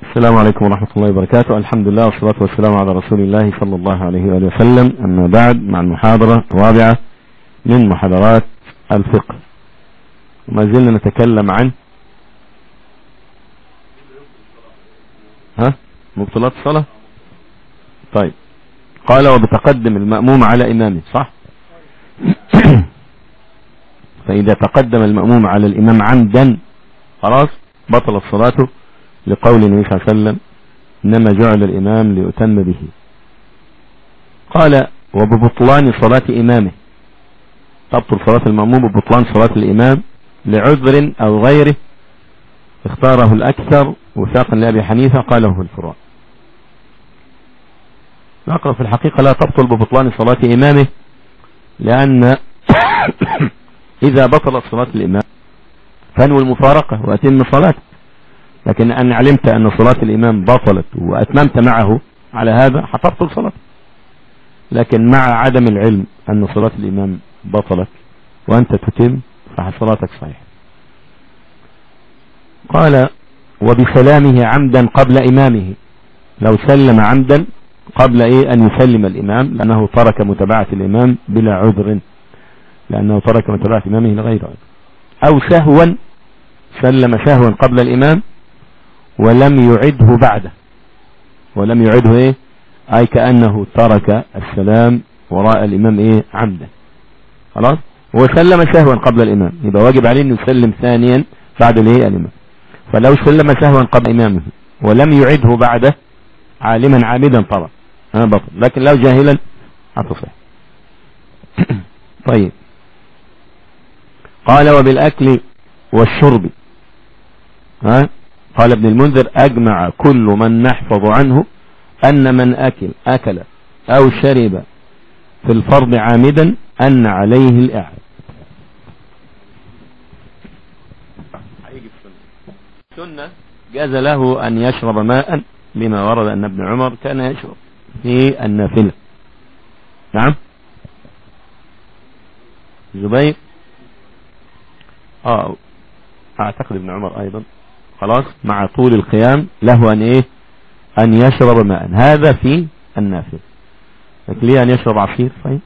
السلام عليكم ورحمة الله وبركاته الحمد لله والصلاة والسلام على رسول الله صلى الله عليه وآله وسلم أما بعد مع المحاضرة الرابعة من محاضرات الفقه وما زلنا نتكلم عن ها مبطلات الصلاة طيب قال وبتقدم المأموم على إمامه صح فإذا تقدم المأموم على الإمام عمدا خلاص بطلت صلاته لقول النبي صلى الله عليه وسلم إنما جعل الإمام ليؤتم به قال وببطلان صلاة إمامه تبطل صلاة المأموم ببطلان صلاة الإمام لعذر أو غيره اختاره الأكثر وفاقا لأبي حنيفة قاله في الفروع نقرأ في الحقيقة لا تبطل ببطلان صلاة إمامه لأن إذا بطلت صلاة الإمام فانوي المفارقة وأتم صلاته لكن أن علمت أن صلاة الإمام بطلت وأتممت معه على هذا حتبطل صلاته لكن مع عدم العلم أن صلاة الإمام بطلت وأنت تتم فصلاتك صحيحة قال وبسلامه عمدا قبل إمامه لو سلم عمدا قبل إيه أن يسلم الإمام لأنه ترك متابعة الإمام بلا عذر لأنه ترك متابعة إمامه لغير عذر أو سهوا سلم سهوا قبل الإمام ولم يعده بعده ولم يعده إيه أي كأنه ترك السلام وراء الإمام إيه عمدا خلاص هو سلم سهوا قبل الإمام يبقى واجب عليه أنه يسلم ثانيا بعد الإيه الإمام فلو سلم سهوا قبل إمامه ولم يعده بعده عالما عامدا طبعا ها بطل لكن لو جاهلا هتصح طيب قال وبالأكل والشرب ها قال ابن المنذر أجمع كل من نحفظ عنه أن من أكل أكل أو شرب في الفرض عامدا أن عليه الإعادة السنة جاز له أن يشرب ماء لما ورد أن ابن عمر كان يشرب في النافلة نعم زبير اه اعتقد ابن عمر ايضا خلاص مع طول القيام له ان ايه ان يشرب ماء هذا في النافل لكن ليه ان يشرب عصير طيب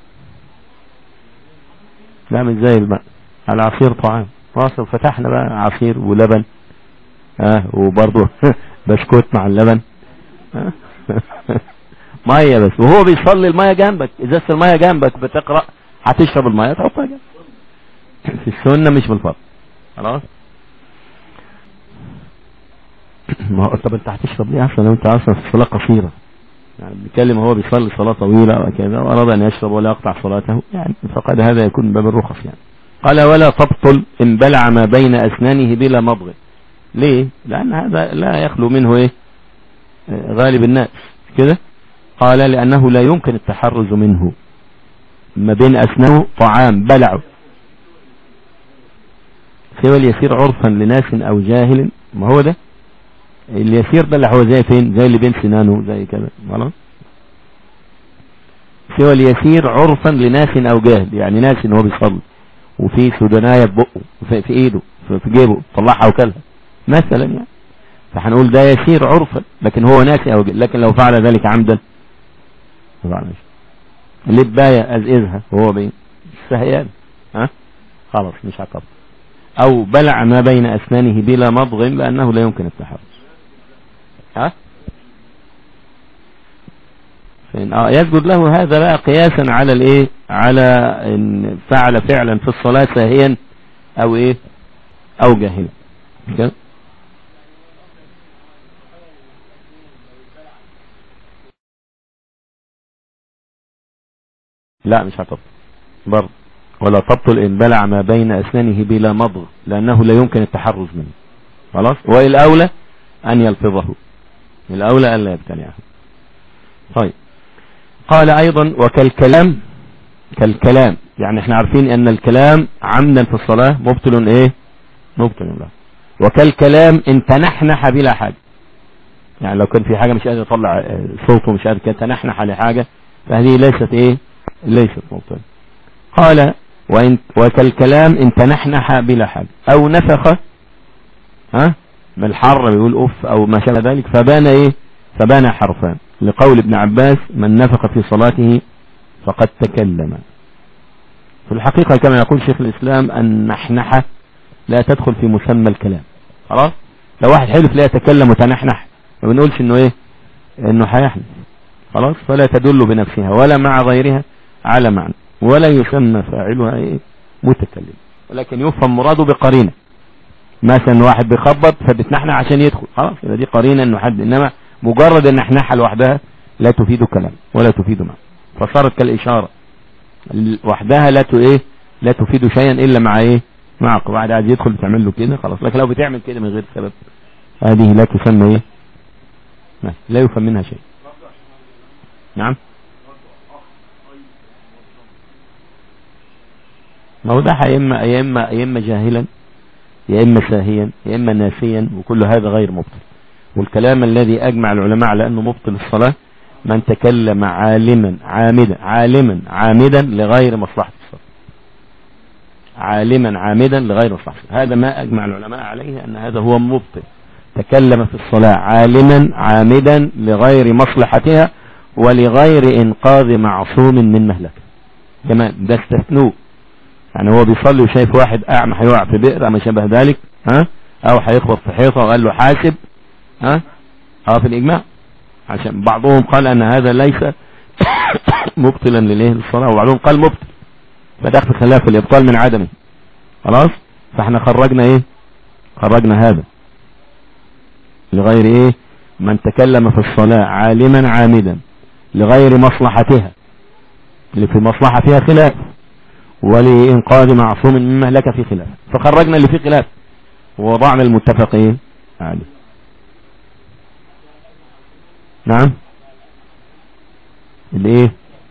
لا مش زي الماء العصير طعام واصل فتحنا بقى عصير ولبن اه وبرضه بسكوت مع اللبن آه ميه بس وهو بيصلي الميه جنبك ازازه الميه جنبك بتقرا هتشرب الميه تحطها جنبك في السنه مش بالفرض خلاص ما هو طب انت هتشرب ليه اصلا لو انت اصلا في صلاه قصيره يعني بيتكلم هو بيصلي صلاه طويله وكذا واراد ان يشرب ولا يقطع صلاته يعني فقد هذا يكون باب الرخص يعني قال ولا تبطل ان بلع ما بين اسنانه بلا مضغ ليه لان هذا لا يخلو منه ايه غالب الناس كده قال لانه لا يمكن التحرز منه ما بين اسنانه طعام بلعه سوى اليسير عرفا لناس او جاهل ما هو ده اليسير ده اللي هو زي فين زي اللي بين سنانه زي كده خلاص سوى اليسير عرفا لناس او جاهل يعني ناس ان هو بيصلي وفي سودانايه في بقه وفي في ايده في جيبه طلعها وكلها مثلا يعني فهنقول ده يسير عرفا لكن هو ناسي او جاهل لكن لو فعل ذلك عمدا فعل لباية ازئزها وهو بين السهيان ها خلاص مش هتبطل او بلع ما بين اسنانه بلا مضغ لانه لا يمكن التحرز ها فإن آه يسجد له هذا بقى قياسا على الايه على ان فعل فعلا في الصلاة ساهيا او ايه او جاهلا كده لا مش هتبطل برضه ولا تبطل إن بلع ما بين أسنانه بلا مضغ لأنه لا يمكن التحرز منه خلاص والأولى أن يلفظه الأولى أن لا يبتلعه طيب قال أيضا وكالكلام كالكلام يعني احنا عارفين أن الكلام عمدا في الصلاة مبطل ايه مبطل له وكالكلام ان تنحنح بلا حاجة يعني لو كان في حاجة مش قادر يطلع صوته مش قادر كان تنحنح لحاجة فهذه ليست ايه ليست مبطل قال وإن وكالكلام ان تنحنح بلا حاجة او نفخ ها من الحر بيقول أف أو ما شابه ذلك فبان إيه فبان حرفان لقول ابن عباس من نفق في صلاته فقد تكلم في الحقيقة كما يقول شيخ الإسلام النحنحة لا تدخل في مسمى الكلام خلاص لو واحد حلف لا يتكلم وتنحنح ما بنقولش انه ايه انه هيحلف خلاص فلا تدل بنفسها ولا مع غيرها على معنى ولا يسمى فاعلها ايه متكلم ولكن يفهم مراده بقرينه مثلا واحد بيخبط فبتنحنح عشان يدخل خلاص يبقى دي قرينه انه حد انما مجرد النحنحه لوحدها لا تفيد كلام ولا تفيد معنى فصارت كالاشاره وحدها لا ت- ايه لا تفيد شيئا الا مع ايه مع واحد عايز يدخل تعمل له كده خلاص لكن لو بتعمل كده من غير سبب هذه لا تسمى ايه لا, لا يفهم منها شيء نعم ما هو ده يا اما يا اما يا اما جاهلا يا اما ساهيا يا اما ناسيا وكل هذا غير مبطل والكلام الذي اجمع العلماء على انه مبطل الصلاه من تكلم عالما عامدا عالما عامدا لغير مصلحه الصلاه عالما عامدا لغير مصلحه الصلاة. هذا ما اجمع العلماء عليه ان هذا هو مبطل تكلم في الصلاه عالما عامدا لغير مصلحتها ولغير انقاذ معصوم من مهلكه كمان ده استثنوه يعني هو بيصلي وشايف واحد اعمى هيقع في بئر ما شابه ذلك ها او هيخبط في حيطه وقال له حاسب ها اه في الاجماع عشان بعضهم قال ان هذا ليس مبطلا للايه للصلاه وبعضهم قال مبطل فده في خلاف الابطال من عدمه خلاص فاحنا خرجنا ايه خرجنا هذا لغير ايه من تكلم في الصلاه عالما عامدا لغير مصلحتها اللي في مصلحه فيها خلاف ولإنقاذ معصوم من مهلكة في خلاف فخرجنا اللي فيه خلاف ووضعنا المتفق ايه عليه نعم الايه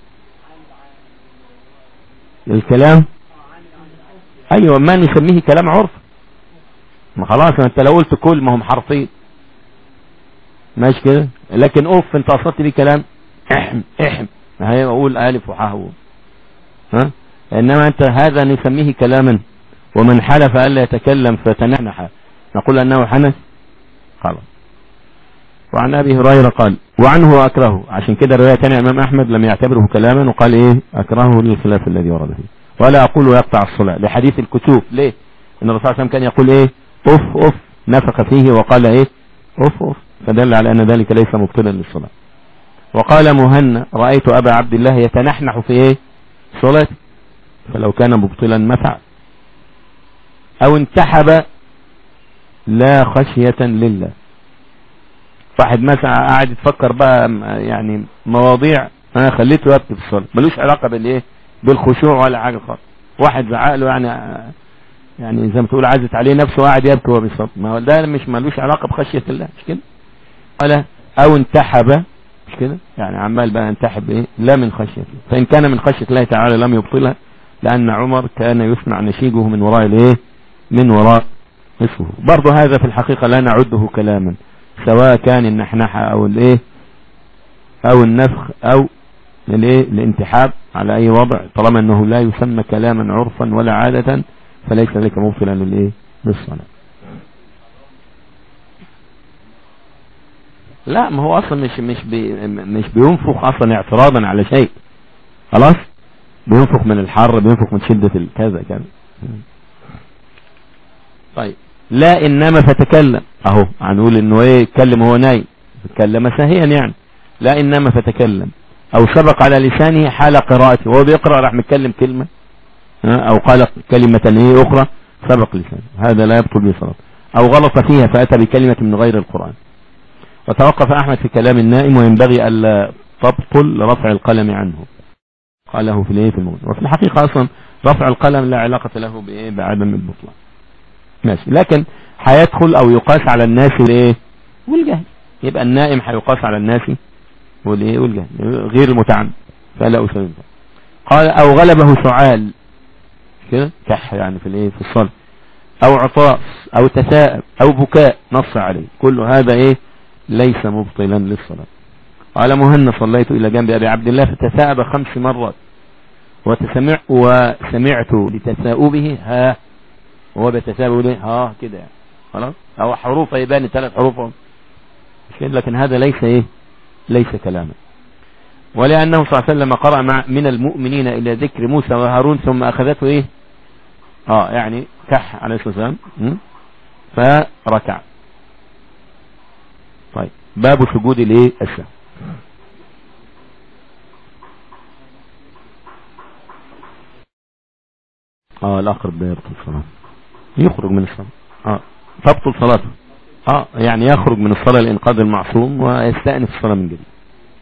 الكلام ايوه ما نسميه كلام عرف ما خلاص انت لو قلت كل ما هم حرفين ماشي كده لكن اوف انت قصدت بيه كلام احم احم هي اقول الف وحاء ها انما انت هذا نسميه كلاما ومن حلف الا يتكلم فتنحنح نقول انه حنث خلاص وعن ابي هريره قال وعنه اكرهه عشان كده روايه ثانيه الامام احمد لم يعتبره كلاما وقال ايه اكرهه للخلاف الذي ورد فيه ولا اقول يقطع الصلاه لحديث الكتوب ليه ان الرسول صلى الله عليه وسلم كان يقول ايه اف اف نفخ فيه وقال ايه اف اف فدل على ان ذلك ليس مبطلا للصلاه وقال مهنا رايت ابا عبد الله يتنحنح في ايه صلاته فلو كان مبطلا ما فعل او انتحب لا خشية لله واحد مثلا قاعد يتفكر بقى يعني مواضيع انا خليته يبكي في الصلاة ملوش علاقة بالايه بالخشوع ولا حاجة خالص واحد زعق له يعني يعني زي ما تقول عزت عليه نفسه وقاعد يبكي وهو بيصلي ما هو ده مش ملوش علاقة بخشية الله مش كده قال او انتحب مش كده يعني عمال بقى ينتحب ايه لا من خشية الله فان كان من خشية الله تعالى لم يبطلها لأن عمر كان يسمع نشيجه من وراء الايه من وراء اسمه برضه هذا في الحقيقة لا نعده كلاما سواء كان النحنحة او الايه او النفخ او الايه الانتحاب على اي وضع طالما انه لا يسمى كلاما عرفا ولا عادة فليس ذلك مبطلا للايه للصلاة لا ما هو اصلا مش مش بي مش بينفخ اصلا اعتراضا على شيء خلاص بينفخ من الحر بينفخ من شدة الكذا كذا طيب لا انما فتكلم اهو هنقول انه ايه يتكلم هو نايم تكلم ساهيا يعني لا انما فتكلم او سبق على لسانه حال قراءته وهو بيقرأ راح متكلم كلمة او قال كلمة ايه اخرى سبق لسانه هذا لا يبطل به صلاته او غلط فيها فاتى بكلمة من غير القرآن وتوقف احمد في كلام النائم وينبغي الا تبطل لرفع القلم عنه قاله في الايه في الموضوع وفي الحقيقة اصلا رفع القلم لا علاقة له بايه بعدم البطلان ماشي لكن هيدخل او يقاس على الناس والايه والجهل يبقى النائم هيقاس على الناس والايه والجهل غير المتعمد فلا اسلم قال او غلبه سعال كده كح يعني في الايه في الصلاة او عطاس او تثاءب او بكاء نص عليه كل هذا ايه ليس مبطلا للصلاة قال مهنا صليت الى جنب ابي عبد الله فتثاءب خمس مرات وتسمع وسمعت لتثاؤبه ها هو بيتثاءب له ها كده يعني خلاص او حروف يبان ثلاث حروف لكن هذا ليس ايه ليس كلاما ولأنه صلى الله عليه وسلم قرأ مع من المؤمنين إلى ذكر موسى وهارون ثم أخذته إيه آه يعني كح عليه الصلاة والسلام فركع طيب باب سجود الايه السهو اه الاقرب ده يبطل الصلاة يخرج من الصلاة اه تبطل صلاته اه يعني يخرج من الصلاة لإنقاذ المعصوم ويستأنف الصلاة من جديد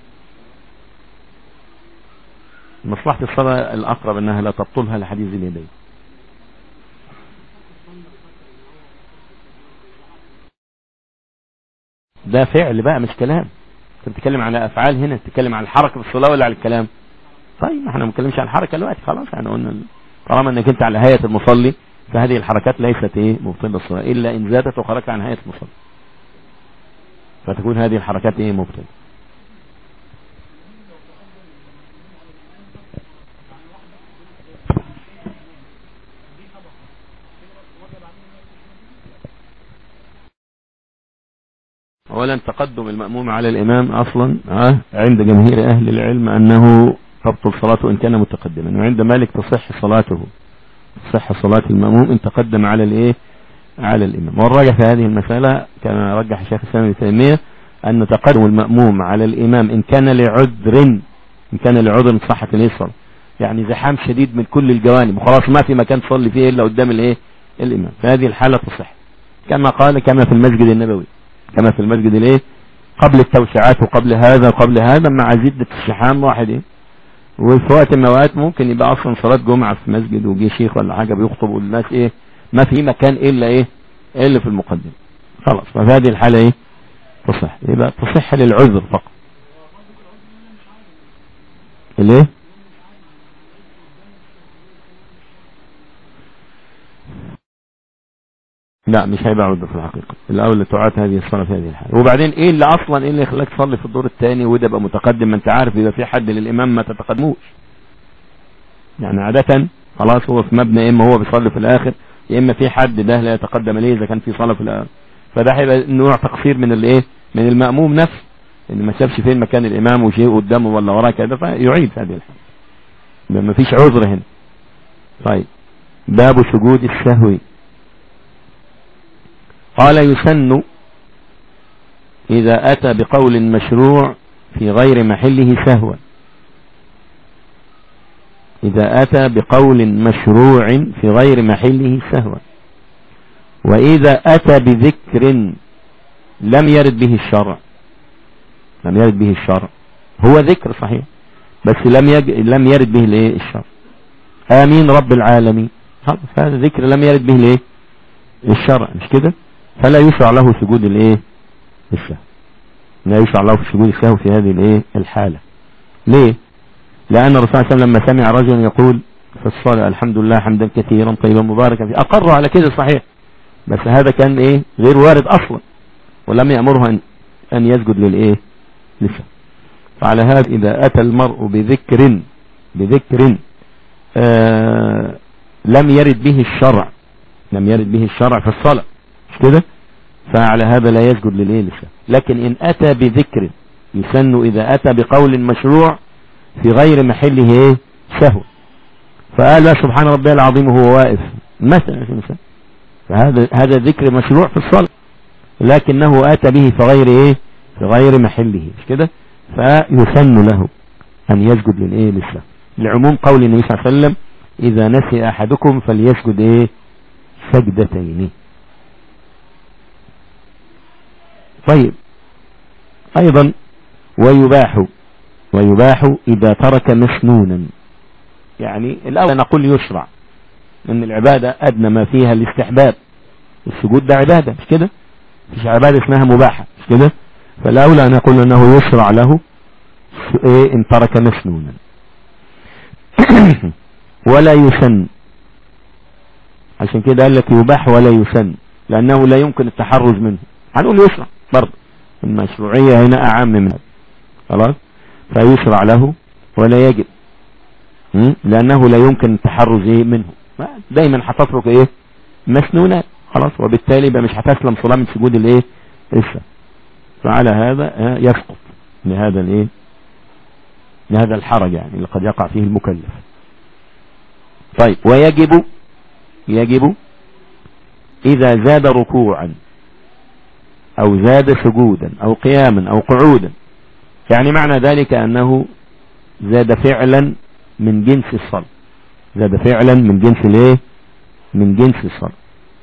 مصلحة الصلاة الأقرب أنها لا تبطلها لحديث اليدين ده فعل بقى مش كلام انت بتتكلم على افعال هنا بتتكلم على الحركه في الصلاه ولا على الكلام طيب احنا ما بنتكلمش على الحركه دلوقتي خلاص احنا قلنا طالما انك انت على هيئه المصلي فهذه الحركات ليست ايه مبطله الصلاه الا ان زادت وخرجت عن هيئه المصلي فتكون هذه الحركات ايه مبطله اولا تقدم المأموم على الامام اصلا اه عند جماهير اهل العلم انه تبطل صلاته ان كان متقدما وعند مالك تصح صلاته تصح صلاة المأموم ان تقدم على الايه على الامام والراجح في هذه المسألة كما رجح الشيخ الاسلام ابن تيمية ان تقدم المأموم على الامام ان كان لعذر ان كان لعذر صحة الصلاة يعني زحام شديد من كل الجوانب وخلاص ما في مكان تصلي فيه الا قدام الايه الامام فهذه الحالة تصح كما قال كما في المسجد النبوي كما في المسجد الايه قبل التوسعات وقبل هذا وقبل هذا مع زدة الشحام واحد ايه وفي وقت من الاوقات ممكن يبقى اصلا صلاة جمعة في مسجد وجي شيخ ولا حاجة بيخطب والناس ايه ما في مكان الا ايه الا في المقدم خلاص ففي هذه الحالة ايه تصح يبقى تصح للعذر فقط الايه لا مش هيبقى عذر في الحقيقة الاول تعاد هذه الصلاة في هذه الحالة وبعدين ايه اللي اصلا ايه اللي يخليك تصلي في الدور الثاني وده يبقى متقدم ما انت عارف اذا في حد للامام ما تتقدموش يعني عادة خلاص هو في مبنى اما هو بيصلي في الاخر يا اما في حد ده لا يتقدم ليه اذا كان في صلاة في الاخر فده هيبقى نوع تقصير من الايه من المأموم نفسه ان ما شافش فين مكان الامام وشيء قدامه ولا وراه كده فيعيد هذه الحالة ما فيش عذر هنا طيب باب سجود السهو قال يسن إذا أتى بقول مشروع في غير محله سهوا إذا أتى بقول مشروع في غير محله سهوا وإذا أتى بذكر لم يرد به الشرع لم يرد به الشرع هو ذكر صحيح بس لم يج... لم يرد به الايه الشرع آمين رب العالمين هذا ذكر لم يرد به الايه الشرع مش كده فلا يشرع له سجود الايه السهو لا يشرع له سجود السهو في هذه الايه الحالة ليه لان الرسول صلى الله عليه وسلم لما سمع رجلا يقول في الصلاة الحمد لله حمدا كثيرا طيبا مباركا فيه اقر على كده صحيح بس هذا كان ايه غير وارد اصلا ولم يأمره ان, أن يسجد للايه لسه فعلى هذا اذا اتى المرء بذكر بذكر آه لم يرد به الشرع لم يرد به الشرع في الصلاة مش كده فعلى هذا لا يسجد للايه لسه لكن ان اتى بذكر يسن اذا اتى بقول مشروع في غير محله ايه سهو فقال سبحان ربي العظيم وهو واقف مثلا مثلا فهذا هذا ذكر مشروع في الصلاة لكنه اتى به في غير ايه في غير محله مش كده فيسن له ان يسجد للايه لسه لعموم قول النبي صلى الله عليه وسلم اذا نسي احدكم فليسجد ايه سجدتين طيب ايضا ويباح ويباح اذا ترك مسنونا يعني الاول نقول يشرع ان العبادة ادنى ما فيها الاستحباب السجود ده عبادة مش كده مش عبادة اسمها مباحة مش كده فالاولى ان نقول انه يشرع له ايه ان ترك مسنونا ولا يسن عشان كده قال لك يباح ولا يسن لانه لا يمكن التحرز منه هنقول يشرع برضه المشروعية هنا اعم منها خلاص فيشرع له ولا يجب لانه لا يمكن التحرز ايه منه دايما هتترك ايه مسنونات خلاص وبالتالي يبقى مش هتسلم صلاة من سجود الايه السهو فعلى هذا يسقط لهذا الايه لهذا الحرج يعني اللي قد يقع فيه المكلف طيب ويجب يجب إذا زاد ركوعا أو زاد سجودا أو قياما أو قعودا يعني معنى ذلك أنه زاد فعلا من جنس الصلاة زاد فعلا من جنس الايه من جنس الصلاة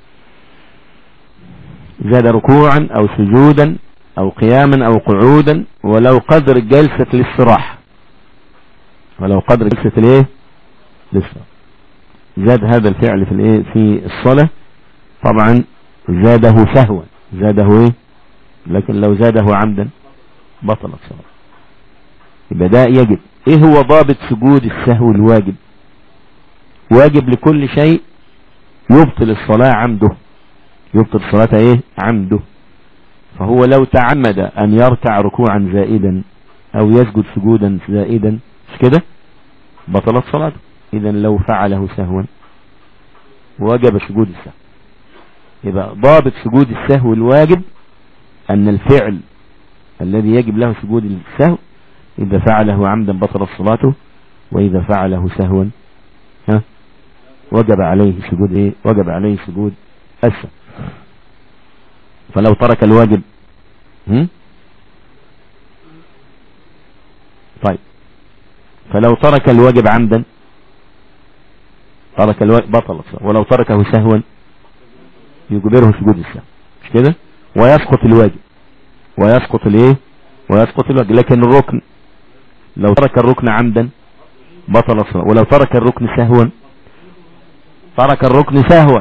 زاد ركوعا أو سجودا أو قياما أو قعودا ولو قدر جلسة الاستراحة ولو قدر جلسة الايه الاستراحة زاد هذا الفعل في الايه في الصلاة طبعا زاده سهوا زاده ايه لكن لو زاده عمدا بطلت صلاة يبقى ده يجب ايه هو ضابط سجود السهو الواجب واجب لكل شيء يبطل الصلاة عمده يبطل الصلاة ايه عمده فهو لو تعمد ان يركع ركوعا زائدا او يسجد سجودا زائدا مش كده بطلت صلاته اذا لو فعله سهوا وجب سجود السهو يبقى ضابط سجود السهو الواجب ان الفعل الذي يجب له سجود السهو اذا فعله عمدا بطلت صلاته واذا فعله سهوا ها وجب عليه سجود ايه وجب عليه سجود السهو فلو ترك الواجب هم؟ طيب فلو ترك الواجب عمدا ترك الواجب بطل ولو تركه سهوا يجبره سجود السهو مش كده ويسقط الواجب ويسقط الايه ويسقط الواجب لكن الركن لو ترك الركن عمدا بطل الصلاة ولو ترك الركن سهوا ترك الركن سهوا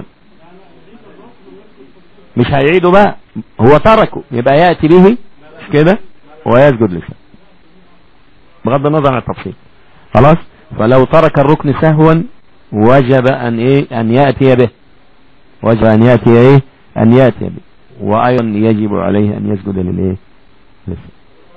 مش هيعيده بقى هو تركه يبقى يأتي به مش كده ويسجد لسه بغض النظر عن التفصيل خلاص فلو ترك الركن سهوا وجب ان ايه ان يأتي به وجب ان يأتي ايه ان يأتي به وايضا يجب عليه ان يسجد للايه لسه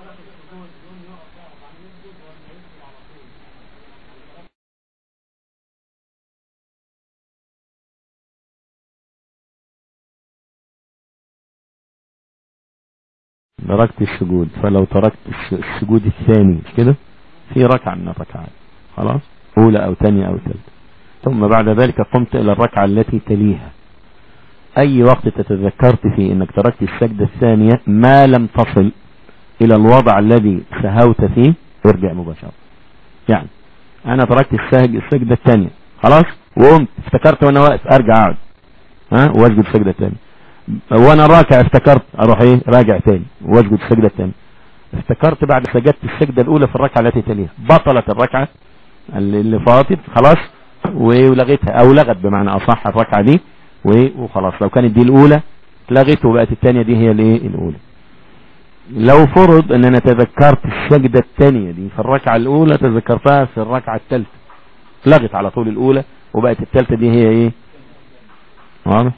تركت السجود فلو تركت السجود الثاني مش كده في ركعة من الركعات خلاص أولى أو ثانية أو ثالثة ثم بعد ذلك قمت إلى الركعة التي تليها أي وقت تتذكرت فيه أنك تركت السجدة الثانية ما لم تصل إلى الوضع الذي سهوت فيه ارجع مباشرة يعني أنا تركت السجدة الثانية خلاص وقمت افتكرت وأنا واقف أرجع أقعد ها واسجد السجدة الثانية وانا راكع افتكرت اروح ايه راجع تاني واسجد السجدة الثانية افتكرت بعد سجدت السجدة الاولى في الركعة التي تليها بطلت الركعة اللي فاتت خلاص ولغيتها او لغت بمعنى اصح الركعة دي وخلاص لو كانت دي الاولى لغيت وبقت الثانية دي هي الايه الاولى لو فرض ان انا تذكرت السجدة الثانية دي في الركعة الاولى تذكرتها في الركعة الثالثة لغت على طول الاولى وبقت الثالثة دي هي ايه واضح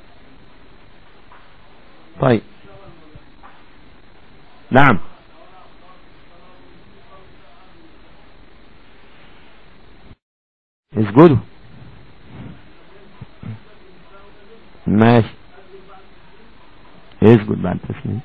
طيب نعم اسجدوا ماشي اسجد بعد التسليم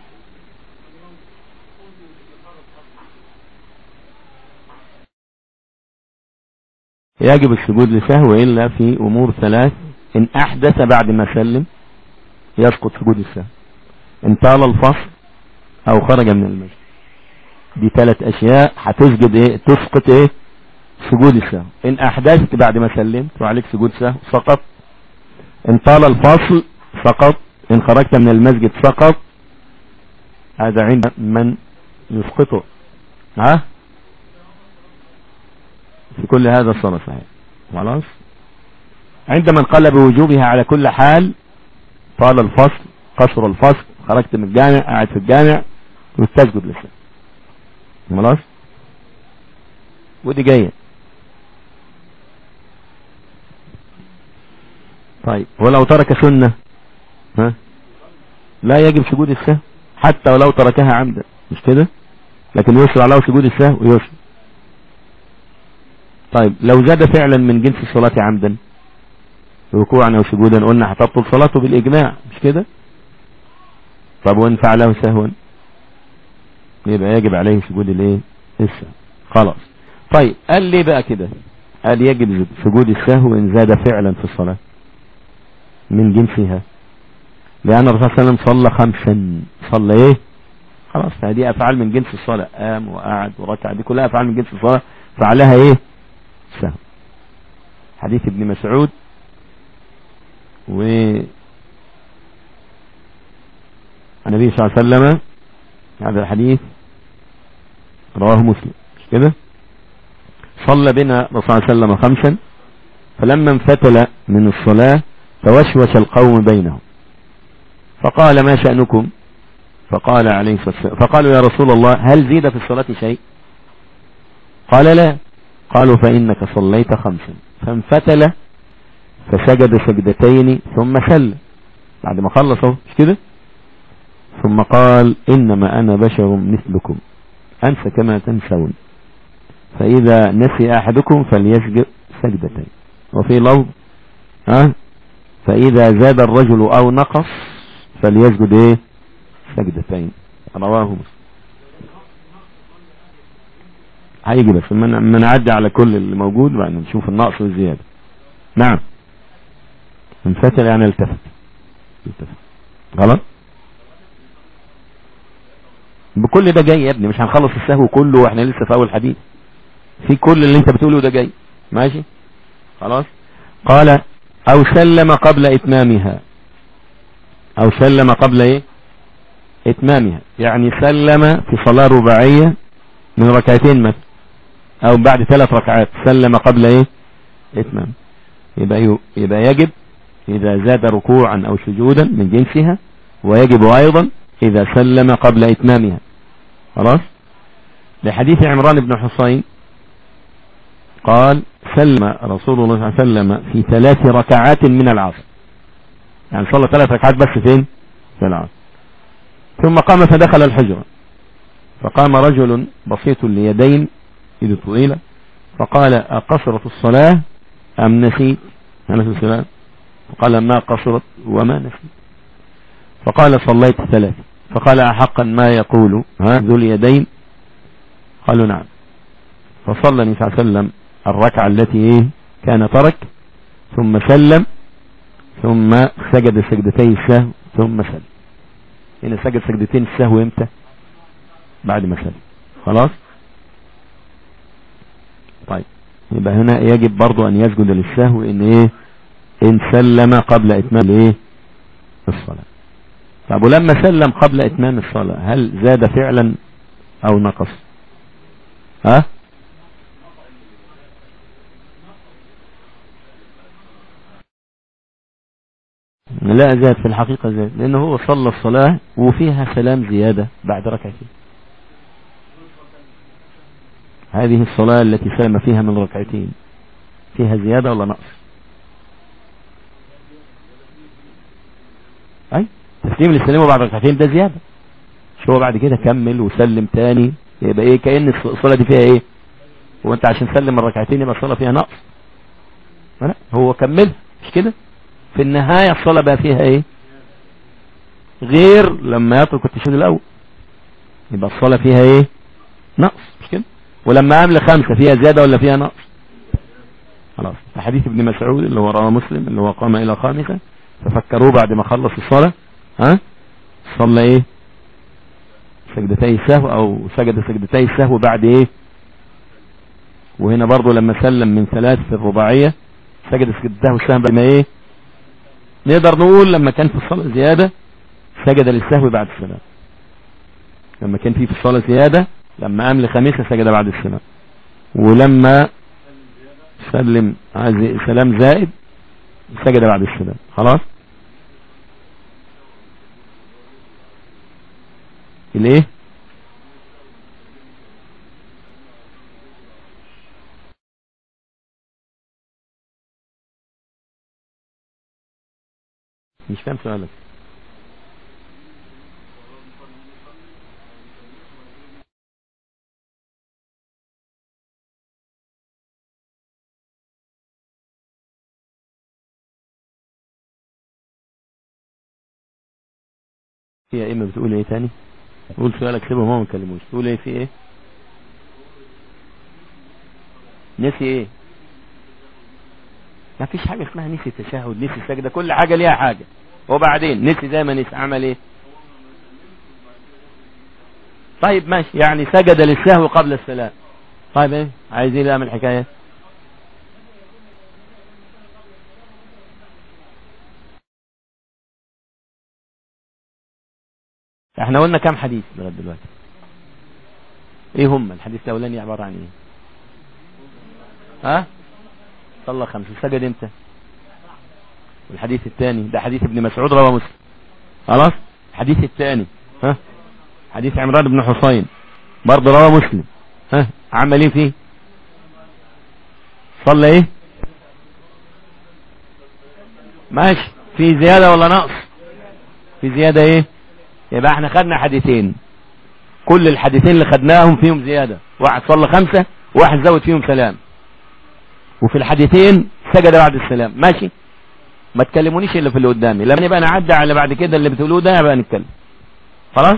يجب السجود لسهو إلا في أمور ثلاث إن أحدث بعد ما سلم يسقط سجود السهو ان طال الفصل او خرج من المسجد دي ثلاث اشياء هتسجد ايه تسقط ايه سجود السهو ان احدثت بعد ما سلمت وعليك سجود سهو سقط ان طال الفصل سقط ان خرجت من المسجد سقط هذا عند من يسقطه ها في كل هذا الصلاة صحيح خلاص عند من قال بوجوبها على كل حال طال الفصل قصر الفصل خرجت من الجامع قاعد في الجامع وتسجد لسه خلاص ودي جايه طيب ولو ترك سنة ها لا يجب سجود السهو حتى ولو تركها عمدا مش كده لكن يسرع له سجود السهو ويسرع طيب لو زاد فعلا من جنس الصلاة عمدا ركوعا او سجودا قلنا هتبطل صلاته بالاجماع مش كده طب وان فعله سهوا يبقى يجب عليه سجود الايه السهو خلاص طيب قال ليه بقى كده قال يجب سجود السهو ان زاد فعلا في الصلاة من جنسها لان الرسول صلى الله عليه وسلم صلى خمسا صلى ايه خلاص هذه افعال من جنس الصلاة قام وقعد وركع دي كلها افعال من جنس الصلاة فعلها ايه سهو حديث ابن مسعود و النبي صلى الله عليه وسلم هذا الحديث رواه مسلم مش كده صلى بنا الرسول صلى الله عليه وسلم خمسا فلما انفتل من الصلاة توشوش القوم بينهم فقال ما شأنكم فقال عليه الصلاة والسلام فقالوا يا رسول الله هل زيد في الصلاة شيء قال لا قالوا فإنك صليت خمسا فانفتل فسجد سجدتين ثم سل بعد ما خلص اهو مش كده ثم قال إنما أنا بشر مثلكم أنسى كما تنسون فإذا نسي أحدكم فليسجد سجدتين وفي لفظ ها فإذا زاد الرجل أو نقص فليسجد إيه سجدتين رواه مسلم هيجي بس ما نعدي على كل اللي موجود بعد نشوف النقص والزيادة نعم انفتل يعني التفت التفت غلط بكل ده جاي يا ابني مش هنخلص السهو كله واحنا لسه في اول حديث في كل اللي انت بتقوله ده جاي ماشي خلاص قال او سلم قبل اتمامها او سلم قبل ايه اتمامها يعني سلم في صلاة رباعية من ركعتين مثلا او بعد ثلاث ركعات سلم قبل ايه اتمام يبقى يبقى يجب اذا زاد ركوعا او سجودا من جنسها ويجب ايضا اذا سلم قبل اتمامها خلاص لحديث عمران بن حصين قال سلم رسول الله صلى الله عليه وسلم في ثلاث ركعات من العصر يعني صلى ثلاث ركعات بس فين في العصر ثم قام فدخل الحجرة فقام رجل بسيط اليدين يد طويلة فقال أقصرت الصلاة أم نسيت أنا في الصلاة فقال ما قصرت وما نسيت فقال صليت ثلاث فقال أحقا ما يقول ها ذو اليدين قالوا نعم فصلى النبي صلى الله عليه وسلم الركعة التي ايه كان ترك ثم سلم ثم سجد سجدتي السهو ثم سلم هنا سجد سجدتين السهو امتى بعد ما سلم خلاص طيب يبقى هنا يجب برضو ان يسجد للسهو ان ايه ان سلم قبل اتمام ايه الصلاة طب ولما سلم قبل اتمام الصلاة هل زاد فعلا او نقص ها لا زاد في الحقيقة زاد لأنه هو صلى الصلاة وفيها سلام زيادة بعد ركعتين هذه الصلاة التي سلم فيها من ركعتين فيها زيادة ولا نقص أي تسليم للسلام بعد ركعتين ده زيادة شو بعد كده كمل وسلم تاني يبقى ايه كأن الصلاة دي فيها ايه هو انت عشان تسلم الركعتين يبقى الصلاة فيها نقص لا هو كملها مش كده في النهاية الصلاة بقى فيها ايه غير لما يترك التشهد الاول يبقى الصلاة فيها ايه نقص مش كده ولما قام لخمسة فيها زيادة ولا فيها نقص خلاص في حديث ابن مسعود اللي هو رواه مسلم اللي هو قام الى خامسة ففكروه بعد ما خلص الصلاة ها صلى ايه سجدتي السهو او سجد سجدتي السهو بعد ايه وهنا برضو لما سلم من ثلاث في الرباعية سجد سجدته السهو بعد ما ايه نقدر نقول لما كان في الصلاة زيادة سجد للسهو بعد السلام لما كان في في الصلاة زيادة لما قام لخميسة سجد بعد السلام ولما سلم سلام زائد سجد بعد السلام خلاص الايه مش فاهم سؤالك يا اما بتقول ايه تاني قول سؤالك سيبهم هم ما يكلموش تقول ايه في ايه نسي ايه ما فيش حاجة اسمها نسي تشهد نسي سجدة كل حاجة ليها حاجة وبعدين نسي زي ما نسي عمل ايه طيب ماشي يعني سجد للسهو قبل السلام طيب ايه عايزين نعمل الحكاية احنا قلنا كام حديث لغايه دلوقتي ايه هم الحديث الاولاني عباره عن ايه ها صلى خمسة سجد امتى والحديث الثاني ده حديث ابن مسعود رواه مسلم خلاص الحديث الثاني ها حديث عمران بن حسين برضه رواه مسلم ها عمل ايه فيه صلى ايه ماشي في زيادة ولا نقص في زيادة ايه يبقى احنا خدنا حديثين كل الحديثين اللي خدناهم فيهم زيادة واحد صلى خمسة واحد زود فيهم سلام وفي الحديثين سجد بعد السلام ماشي ما تكلمونيش الا في اللي قدامي لما يبقى نعدي على بعد كده اللي بتقولوه ده يبقى نتكلم خلاص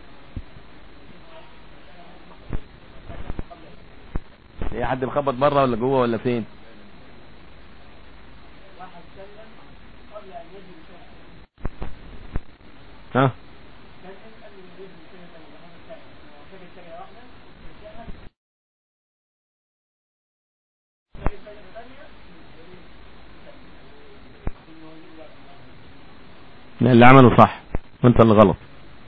ايه حد مخبط بره ولا جوه ولا فين ها لا اللي عمله صح وانت اللي غلط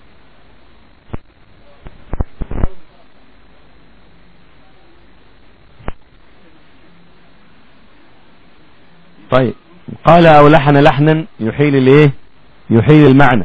طيب قال او لحن لحنا يحيل الايه يحيل المعنى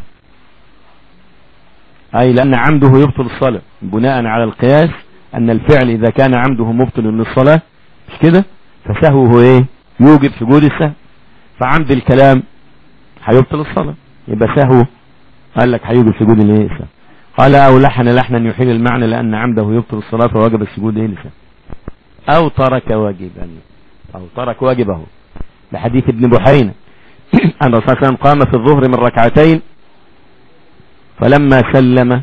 اي لان عمده يبطل الصلاة بناء على القياس ان الفعل اذا كان عمده مبطل للصلاة مش كده فسهوه ايه يوجب سجود السهو فعمد الكلام هيبطل الصلاة يبقى سهو قال لك هيوجب سجود الايه السهو قال او لحن لحنا يحيل المعنى لان عمده يبطل الصلاة فوجب السجود ايه لسهو او ترك واجبا او ترك واجبه لحديث ابن بحينة أن الرسول صلى الله عليه وسلم قام في الظهر من ركعتين فلما سلم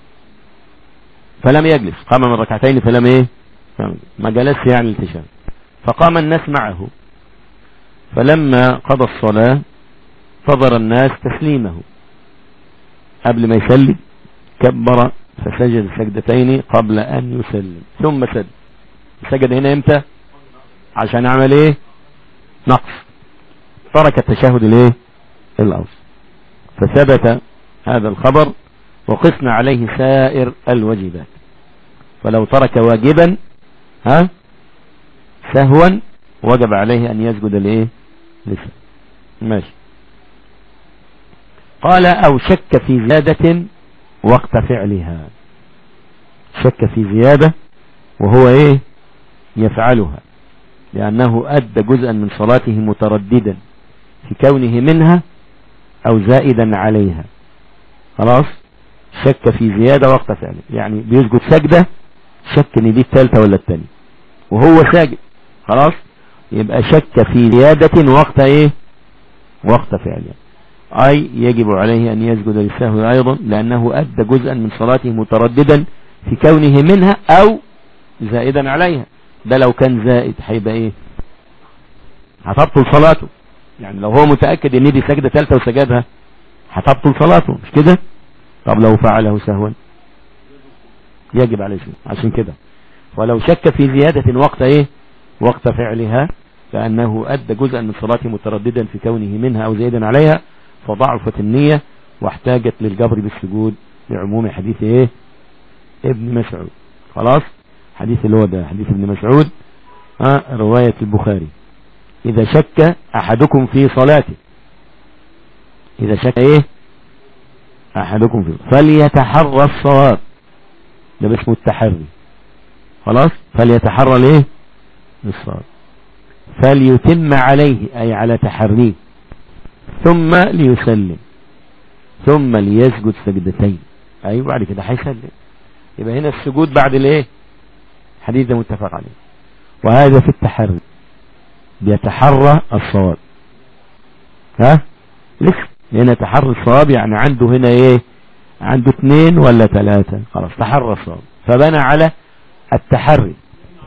فلم يجلس قام من ركعتين فلم ايه ما جلس يعني التشام فقام الناس معه فلما قضى الصلاة فضر الناس تسليمه قبل ما يسلم كبر فسجد سجدتين قبل أن يسلم ثم سجد سجد هنا امتى عشان عمل ايه نقص ترك التشهد الايه الاوسط فثبت هذا الخبر وقسنا عليه سائر الواجبات فلو ترك واجبا ها سهوا وجب عليه ان يسجد الايه لسه ماشي قال او شك في زيادة وقت فعلها شك في زيادة وهو ايه يفعلها لأنه أدى جزءا من صلاته مترددا في كونه منها أو زائدا عليها خلاص شك في زيادة وقت فعله يعني بيسجد سجدة شك ان دي الثالثة ولا الثانية وهو ساجد خلاص يبقى شك في زيادة وقت ايه وقت فعله اي يجب عليه ان يسجد للسهو ايضا لانه ادى جزءا من صلاته مترددا في كونه منها او زائدا عليها ده لو كان زائد هيبقى ايه هتبطل صلاته يعني لو هو متأكد ان دي سجدة ثالثة وسجدها هتبطل صلاته مش كده طب لو فعله سهوا يجب عليه شيء عشان كده ولو شك في زيادة وقت ايه وقت فعلها فانه ادى جزءا من صلاته مترددا في كونه منها او زائدا عليها فضعفت النية واحتاجت للجبر بالسجود لعموم حديث ايه ابن مسعود خلاص حديث اللي هو ده حديث ابن مسعود ها رواية البخاري إذا شك أحدكم في صلاته إذا شك إيه أحدكم في فليتحرى الصواب ده باسمه التحري خلاص فليتحرى ليه الصواب فليتم عليه أي على تحريه ثم ليسلم ثم ليسجد سجدتين أيوة بعد كده هيسلم يبقى هنا السجود بعد الايه حديث ده متفق عليه وهذا في التحري بيتحرى الصواب ها لسه هنا تحري الصواب يعني عنده هنا ايه عنده اثنين ولا ثلاثة خلاص تحرى الصواب فبنى على التحري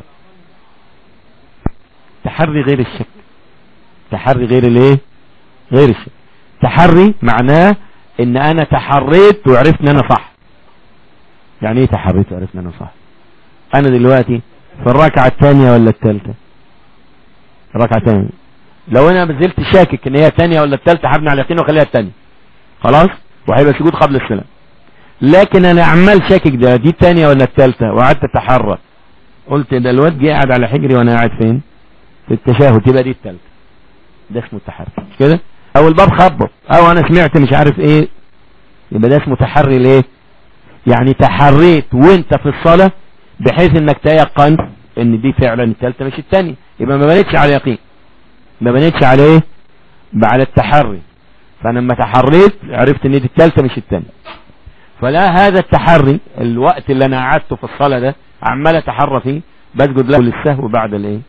تحري غير الشك تحري غير الايه غير الشك تحري معناه ان انا تحريت وعرفت ان انا صح يعني ايه تحريت وعرفت ان انا صح انا دلوقتي في الركعة الثانية ولا الثالثة الركعة الثانية لو انا بزلت شاكك ان هي الثانية ولا الثالثة هبني على اليقين واخليها الثانية خلاص وهيبقى سجود قبل السلام لكن انا عمال شاكك ده دي الثانية ولا الثالثة وقعدت اتحرى قلت ده الواد جه قاعد على حجري وانا قاعد فين في التشهد تبقى دي الثالثة ده اسمه التحري كده او الباب خبط او انا سمعت مش عارف ايه يبقى ده اسمه تحري ليه يعني تحريت وانت في الصلاة بحيث انك تيقن ان دي فعلا الثالثة مش الثانية يبقى ما بنيتش على يقين ما بنيتش على ايه على التحري فانا لما تحريت عرفت ان دي الثالثة مش الثانية فلا هذا التحري الوقت اللي انا قعدته في الصلاة ده عمال اتحرى فيه بسجد له للسهو بعد الايه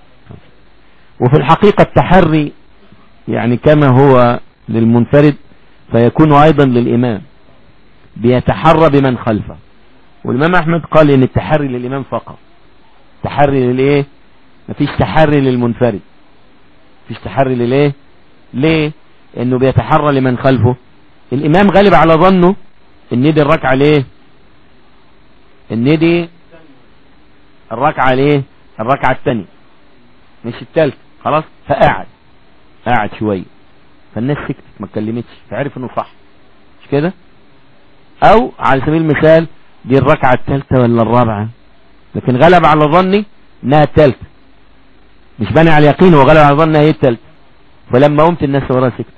وفي الحقيقة التحري يعني كما هو للمنفرد فيكون ايضا للامام بيتحرى بمن خلفه والامام احمد قال ان التحري للامام فقط تحري للايه مفيش تحري للمنفرد مفيش تحري للايه ليه انه بيتحرى لمن خلفه الامام غالب على ظنه ان دي الركعه ليه ان دي الركعه ليه الركعه الثانيه مش الثالثه خلاص فقعد قعد شويه فالناس سكتت ما اتكلمتش فعرف انه صح مش كده او على سبيل المثال دي الركعه الثالثه ولا الرابعه لكن غلب على ظني انها الثالثه مش بني على اليقين وغلب على ظني هي الثالثه فلما قمت الناس وراها سكت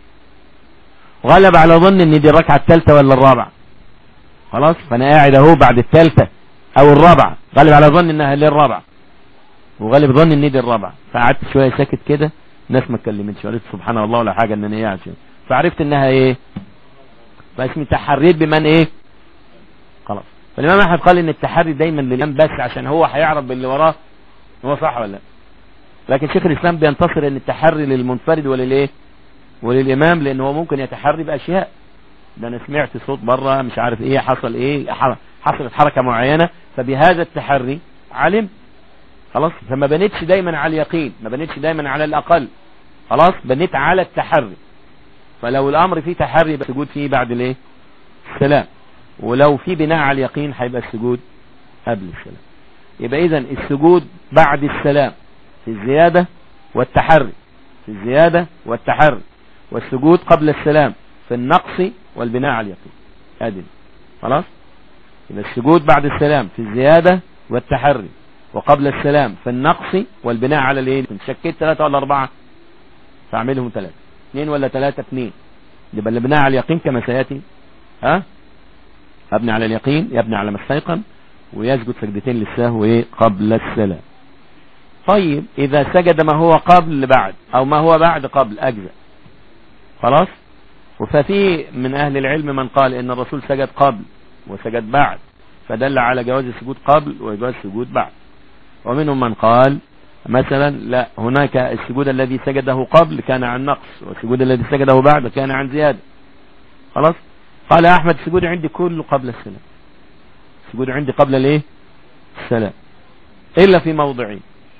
غلب على ظن ان دي الركعه الثالثه ولا الرابعه خلاص فانا قاعد اهو بعد الثالثه او الرابعه غلب على ظن انها اللي الرابعه وغالب ظن ان دي الرابعه فقعدت شويه ساكت كده الناس ما اتكلمتش قالت سبحان الله ولا حاجه ان انا قاعد فعرفت انها ايه فاسمي تحريت بمن ايه خلاص فالامام احمد قال ان التحري دايما للامام بس عشان هو هيعرف باللي وراه هو صح ولا لا لكن شيخ الاسلام بينتصر ان التحري للمنفرد وللايه وللامام لان هو ممكن يتحري باشياء ده انا سمعت صوت بره مش عارف ايه حصل ايه حصلت حركه معينه فبهذا التحري علم خلاص فما بنيتش دايما على اليقين ما بنيتش دايما على الاقل خلاص بنيت على التحري فلو الامر فيه تحري يبقى السجود فيه بعد الايه السلام ولو في بناء على اليقين هيبقى السجود قبل السلام يبقى اذا السجود بعد السلام في الزيادة والتحري في الزيادة والتحري والسجود قبل السلام في النقص والبناء على اليقين ادي خلاص يبقى السجود بعد السلام في الزيادة والتحري وقبل السلام في النقص والبناء على الايه شكيت ثلاثة ولا اربعة فاعملهم ثلاثة اثنين ولا ثلاثة اثنين يبقى البناء على اليقين كما سياتي ها ابني على اليقين يبني على ما استيقن ويسجد سجدتين للسهو ايه قبل السلام طيب اذا سجد ما هو قبل بعد او ما هو بعد قبل اجزاء خلاص وففي من اهل العلم من قال ان الرسول سجد قبل وسجد بعد فدل على جواز السجود قبل وجواز السجود بعد ومنهم من قال مثلا لا هناك السجود الذي سجده قبل كان عن نقص والسجود الذي سجده بعد كان عن زيادة خلاص قال احمد السجود عندي كله قبل السلام السجود عندي قبل الايه السلام الا في موضعين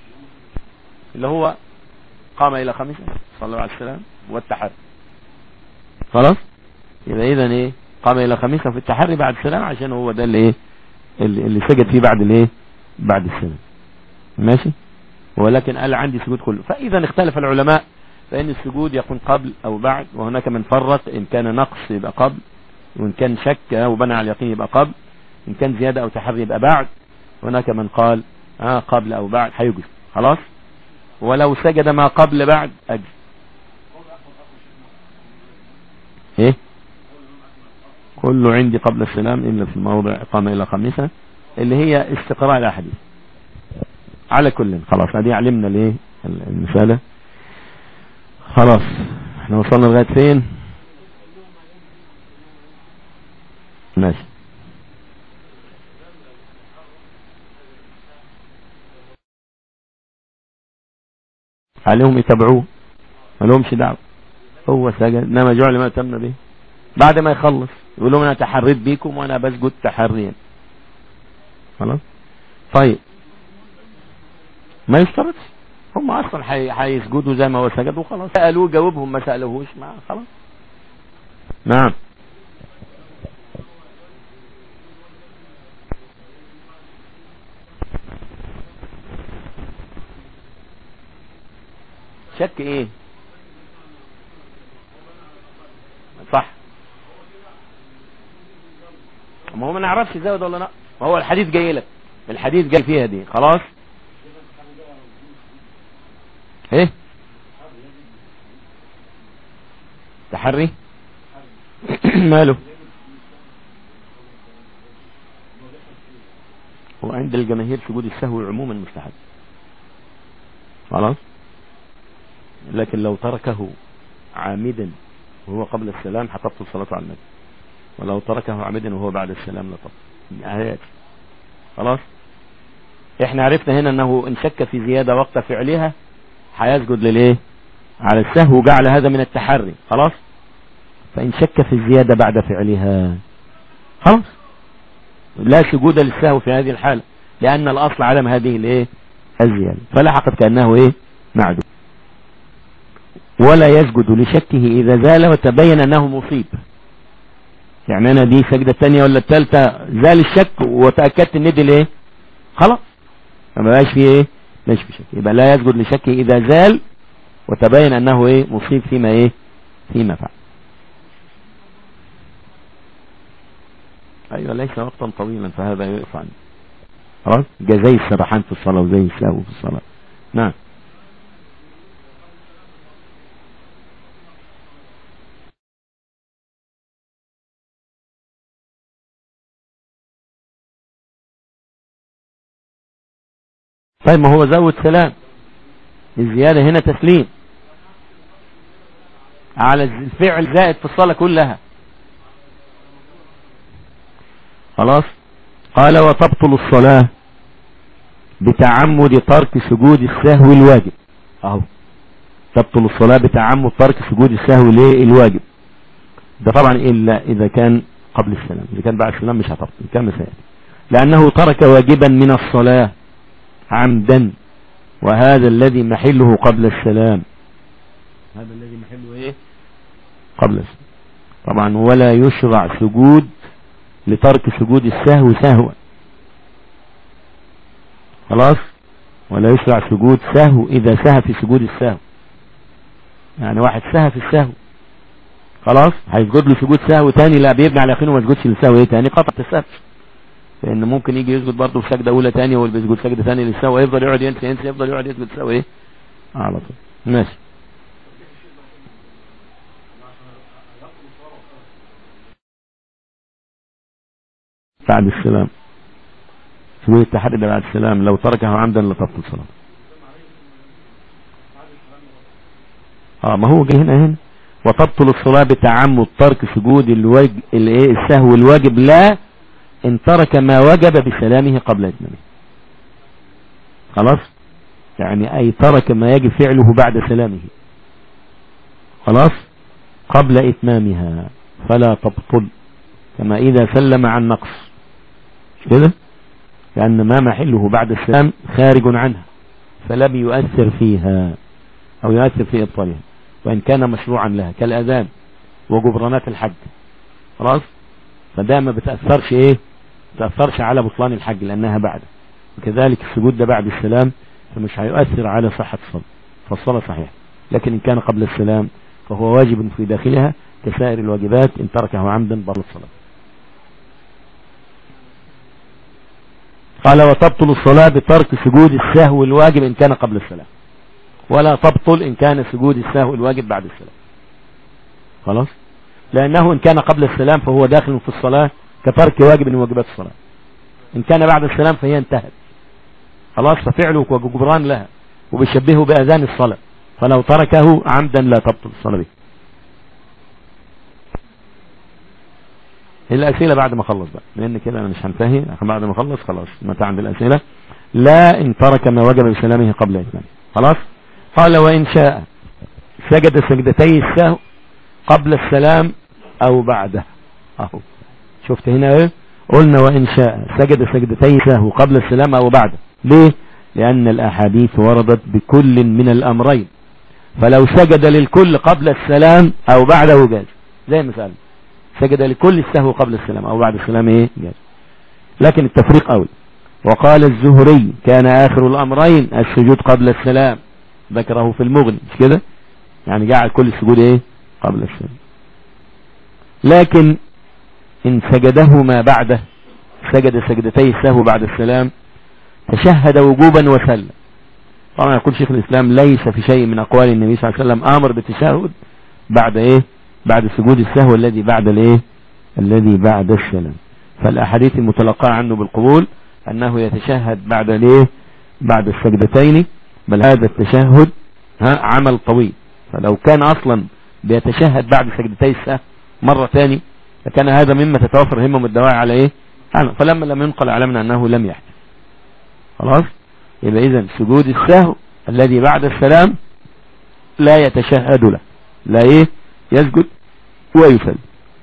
اللي هو قام الى خمسة صلى الله عليه وسلم والتحري خلاص يبقى اذا ايه قام الى خمسة في التحري بعد السلام عشان هو ده اللي ايه اللي, اللي سجد فيه بعد الايه بعد السلام ماشي ولكن قال عندي سجود كله فاذا اختلف العلماء فان السجود يكون قبل او بعد وهناك من فرق ان كان نقص يبقى قبل وان كان شك وبنى على اليقين يبقى قبل ان كان زيادة او تحري يبقى بعد هناك من قال آه قبل او بعد هيجز خلاص ولو سجد ما قبل بعد أجل ايه كله عندي قبل السلام إلا في الموضع قام إلى خمسة اللي هي استقراء الأحاديث على كل خلاص هذه علمنا ليه المسألة خلاص احنا وصلنا لغاية فين ماشي عليهم يتبعوه ما لهمش دعوه هو سجد انما جعل ما تم به بعد ما يخلص يقول لهم انا تحريت بيكم وانا بسجد تحريا خلاص طيب ما يشترطش هم اصلا هيسجدوا زي ما هو سجد وخلاص سالوه جاوبهم ما سالوهوش ما خلاص نعم شك ايه صح ما هو ما نعرفش زود ولا لا ما هو الحديث جاي لك الحديث جاي فيها دي خلاص ايه تحري ماله وعند الجماهير سجود السهو عموما مستحب خلاص لكن لو تركه عامدا وهو قبل السلام حتبطل صلاته على النبي ولو تركه عامدا وهو بعد السلام لا تبطل آيات خلاص احنا عرفنا هنا انه ان شك في زيادة وقت فعلها هيسجد للايه على السهو جعل هذا من التحري خلاص فان شك في الزيادة بعد فعلها خلاص لا سجود للسهو في هذه الحالة لان الاصل عدم هذه الايه الزيادة فلحقت كأنه ايه معدوم ولا يسجد لشكه إذا زال وتبين أنه مصيب يعني أنا دي سجدة الثانية ولا الثالثة زال الشك وتأكدت ان دي الايه خلاص فما بقاش فيه ايه مش بشك يبقى لا يسجد لشكه إذا زال وتبين أنه ايه مصيب فيما ايه فيما فعل أيوة ليس وقتا طويلا فهذا يقف عنه خلاص زي السرحان في الصلاة وزي السهو في الصلاة نعم طيب ما هو زود سلام الزيادة هنا تسليم على الفعل زائد في الصلاة كلها خلاص قال وتبطل الصلاة بتعمد ترك سجود السهو الواجب اهو تبطل الصلاة بتعمد ترك سجود السهو ليه الواجب ده طبعا الا اذا كان قبل السلام اذا كان بعد السلام مش هتبطل كان مسائل لانه ترك واجبا من الصلاة عمدا وهذا الذي محله قبل السلام هذا الذي محله ايه قبل السلام طبعا ولا يشرع سجود لترك سجود السهو سهوا خلاص ولا يشرع سجود سهو اذا سهى في سجود السهو يعني واحد سهى في السهو خلاص هيسجد له سجود سهو تاني لا بيبني على يقينه ما يسجدش للسهو ايه تاني قطع السهو لان ممكن يجي يسجد برضه في سجده اولى ثانيه واللي بيسجد سجده ثانيه للسوا يفضل يقعد ينسى ينسى يفضل يقعد يسجد سوا ايه على طول ماشي بعد السلام سوية التحري بعد السلام لو تركه عمدا لتبطل صلاة اه ما هو جه هنا هنا وتبطل الصلاة بتعمد ترك سجود الواجب الايه السهو الواجب لا ان ترك ما وجب بسلامه قبل اتمامه خلاص يعني اي ترك ما يجب فعله بعد سلامه خلاص قبل اتمامها فلا تبطل كما اذا سلم عن نقص كده لان ما محله بعد السلام خارج عنها فلم يؤثر فيها او يؤثر في ابطالها وان كان مشروعا لها كالاذان وجبرانات الحج خلاص فده ما بتأثرش ايه تأثرش على بطلان الحج لأنها بعد وكذلك السجود ده بعد السلام فمش هيؤثر على صحة الصلاة فالصلاة صحيحة لكن إن كان قبل السلام فهو واجب في داخلها كسائر الواجبات إن تركه عمدا بطل الصلاة قال وتبطل الصلاة بترك سجود السهو الواجب إن كان قبل السلام ولا تبطل إن كان سجود السهو الواجب بعد السلام خلاص لأنه إن كان قبل السلام فهو داخل في الصلاة كترك واجب من واجبات الصلاة إن كان بعد السلام فهي انتهت خلاص ففعله وجبران لها وبيشبهه بأذان الصلاة فلو تركه عمدا لا تبطل الصلاة به الأسئلة بعد ما خلص بقى لأن كده أنا مش هنتهي بعد ما خلص خلاص متى عند الأسئلة لا إن ترك ما وجب بسلامه قبل إتمامه خلاص قال وإن شاء سجد سجدتي السهو قبل السلام او بعده اهو شفت هنا ايه قلنا وان شاء سجد سجدتين سهو قبل السلام او بعده ليه لان الاحاديث وردت بكل من الامرين فلو سجد للكل قبل السلام او بعده جاز زي مثال سجد لكل السهو قبل السلام او بعد السلام ايه جاز لكن التفريق اول وقال الزهري كان اخر الامرين السجود قبل السلام ذكره في المغني مش كده يعني جعل كل السجود ايه قبل السلام لكن ان سجدهما بعده سجد سجدتي السهو بعد السلام تشهد وجوبا وسلم طبعا يقول شيخ الاسلام ليس في شيء من اقوال النبي صلى الله عليه وسلم امر بالتشهد بعد ايه بعد سجود السهو الذي بعد الايه الذي بعد السلام فالاحاديث المتلقاه عنه بالقبول انه يتشهد بعد الايه بعد السجدتين بل هذا التشهد ها عمل طويل فلو كان اصلا بيتشهد بعد سجدتي السهو مرة ثاني فكان هذا مما تتوفر همم الدواعي على ايه فلما لم ينقل علمنا انه لم يحدث خلاص يبقى اذا سجود السهو الذي بعد السلام لا يتشهد له لا ايه يسجد ويسلم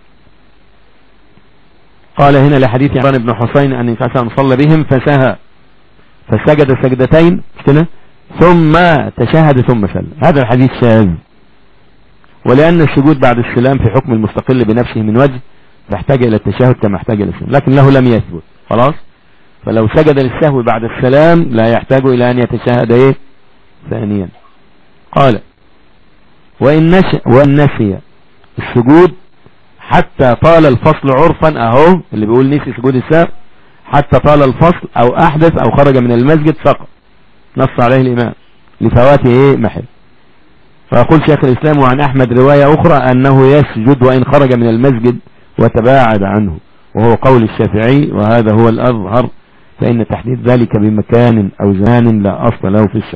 قال هنا لحديث عمران بن حسين ان النبي صلى بهم فسهى فسجد سجدتين كده ثم تشهد ثم سلم هذا الحديث شاذ ولأن السجود بعد السلام في حكم المستقل بنفسه من وجه يحتاج إلى التشهد كما يحتاج إلى السلام لكنه لم يثبت خلاص فلو سجد للسهو بعد السلام لا يحتاج إلى أن يتشهد إيه ثانيا قال وإن, نش... وإن نسي السجود حتى طال الفصل عرفا أهو اللي بيقول نسي سجود السهو حتى طال الفصل أو أحدث أو خرج من المسجد فقط نص عليه الإمام لفوات إيه محل فيقول شيخ الإسلام وعن أحمد رواية أخرى أنه يسجد وإن خرج من المسجد وتباعد عنه وهو قول الشافعي وهذا هو الأظهر فإن تحديد ذلك بمكان أو زمان لا أصل له في الشرع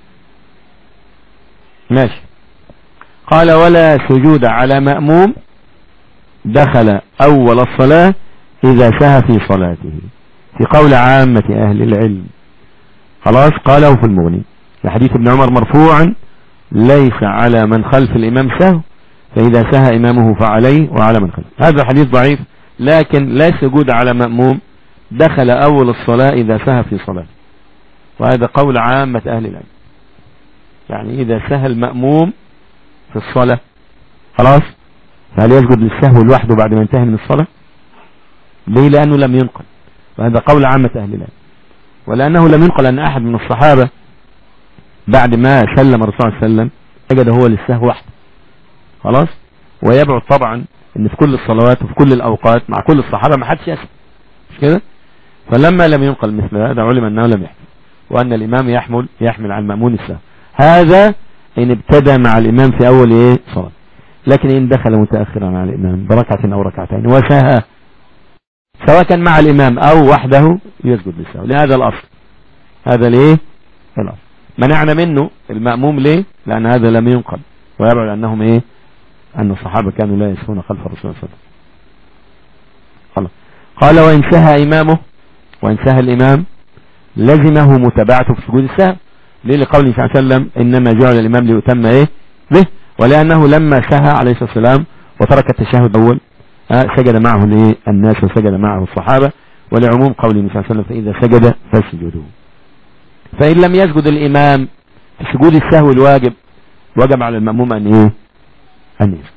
ماشي قال ولا سجود على مأموم دخل أول الصلاة إذا سهى في صلاته في قول عامة أهل العلم خلاص قاله في المغني لحديث ابن عمر مرفوعا ليس على من خلف الإمام سهو فإذا سهى إمامه فعليه وعلى من خلف هذا حديث ضعيف لكن لا سجود على مأموم دخل أول الصلاة إذا سهى في صلاة وهذا قول عامة أهل العلم يعني إذا سهى المأموم في الصلاة خلاص فهل يسجد للسهو لوحده بعد ما ينتهي من الصلاة ليه لأنه لم ينقل وهذا قول عامة أهل العلم ولأنه لم ينقل أن أحد من الصحابة بعد ما سلم الرسول صلى الله عليه وسلم سجد هو للسهو وحده خلاص ويبعد طبعا ان في كل الصلوات وفي كل الاوقات مع كل الصحابة ما حدش يسجد مش كده فلما لم ينقل مثل هذا علم انه لم يحدث وان الامام يحمل يحمل عن مأمون السهو هذا ان ابتدى مع الامام في اول ايه صلاة لكن ان دخل متأخرا على الامام بركعة او ركعتين وسهى سواء كان مع الامام او وحده يسجد للسهو لهذا الاصل هذا ليه الاصل منعنا منه المأموم ليه لأن هذا لم ينقل ويبعد أنهم إيه أن الصحابة كانوا لا يسهون خلف الرسول صلى الله عليه وسلم خلاص قال وإن سهى إمامه وإن سهى الإمام لزمه متابعته في سجود السهو ليه لقوله صلى الله عليه وسلم إنما جعل الإمام ليتم إيه به ولأنه لما سهى عليه الصلاة والسلام وترك التشهد الأول سجد معه الايه الناس وسجد معه الصحابة ولعموم قوله صلى الله عليه وسلم فإذا سجد فاسجدوا فإن لم يسجد الإمام في سجود السهو الواجب وجب على المأموم أن إيه أن يسجد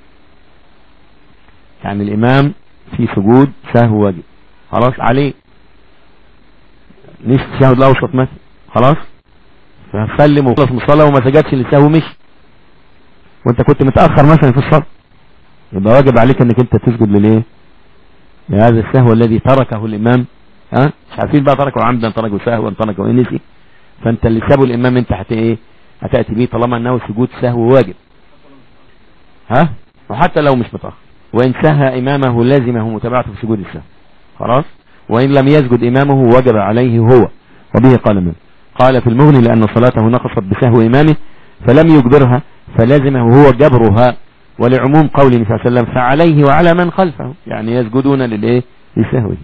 يعني الإمام في سجود سهو واجب خلاص عليه ليش التشهد الأوسط مثلا خلاص فسلم وخلص من الصلاة وما سجدش للسهو مش وانت كنت متأخر مثلا في الصلاة يبقى واجب عليك انك انت تسجد للايه لهذا السهو الذي تركه الامام ها مش عارفين بقى تركه عمدا تركه سهوا تركه نسي فانت اللي سابه الامام انت هت ايه هتاتي بيه طالما انه سجود سهو واجب ها وحتى لو مش متاخر وان سهى امامه لازمه متابعته في سجود السهو خلاص وان لم يسجد امامه وجب عليه هو وبه قال من قال في المغني لان صلاته نقصت بسهو امامه فلم يجبرها فلازمه هو جبرها ولعموم قوله صلى الله عليه وسلم فعليه وعلى من خلفه يعني يسجدون للايه لسهوه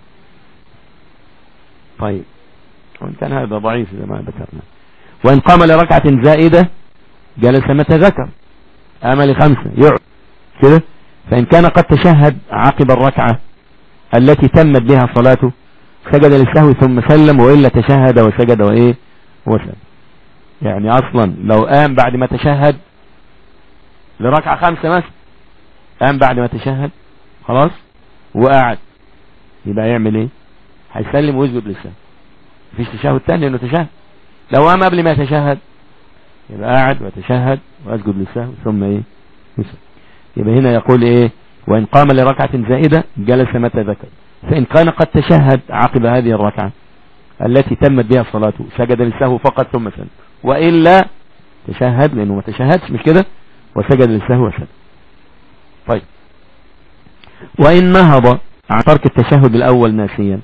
طيب وإن كان هذا ضعيف زي ما ذكرنا وإن قام لركعة زائدة جلس متى ذكر أمل خمسة يقعد كده فإن كان قد تشهد عقب الركعة التي تمت بها صلاته سجد للسهو ثم سلم وإلا تشهد وسجد وإيه وسلم يعني أصلا لو قام بعد ما تشهد لركعة خمسة مثلا قام بعد ما تشهد خلاص وقعد يبقى يعمل ايه هيسلم ويسجد للسهو مفيش تشهد تاني لانه تشهد لو قام قبل ما يتشهد يبقى قاعد ويتشهد ويسجد للسهو ثم ايه يسجد يبقى هنا يقول ايه وان قام لركعة زائدة جلس متى ذكر فان كان قد تشهد عقب هذه الركعة التي تمت بها صلاته سجد للسهو فقط ثم سلم وإلا تشهد لأنه ما تشهدش مش كده وسجد للسهو وسلم طيب وإن نهض عن ترك التشهد الأول ناسيا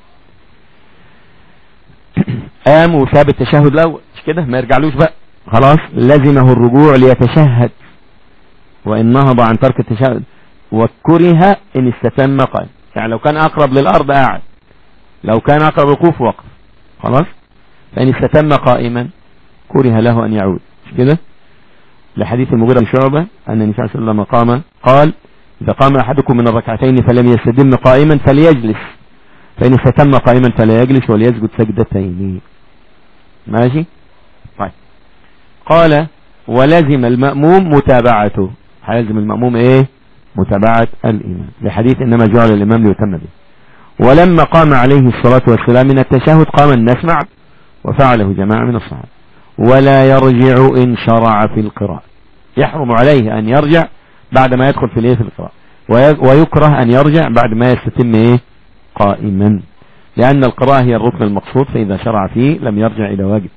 قام وساب التشهد الأول مش كده ما يرجعلوش بقى خلاص لزمه الرجوع ليتشهد وإن نهض عن ترك التشهد وكره إن استتم قائم يعني لو كان أقرب للأرض قاعد لو كان أقرب وقوف وقف خلاص فإن استتم قائما كره له أن يعود مش كده لحديث المغيرة بن شعبة أن النبي صلى الله عليه وسلم قام قال إذا قام أحدكم من الركعتين فلم يستدم قائما فليجلس فإن استتم قائما فلا يجلس وليسجد سجدتين ماشي طيب قال ولزم المأموم متابعته هيلزم المأموم ايه متابعة الإمام لحديث إنما جعل الإمام ليتم به ولما قام عليه الصلاة والسلام من التشهد قام الناس معه وفعله جماعة من الصحابة ولا يرجع إن شرع في القراءة يحرم عليه أن يرجع بعد ما يدخل في الايه في القراءة ويكره أن يرجع بعد ما يستتم ايه قائما لأن القراءة هي الركن المقصود فإذا شرع فيه لم يرجع إلى واجب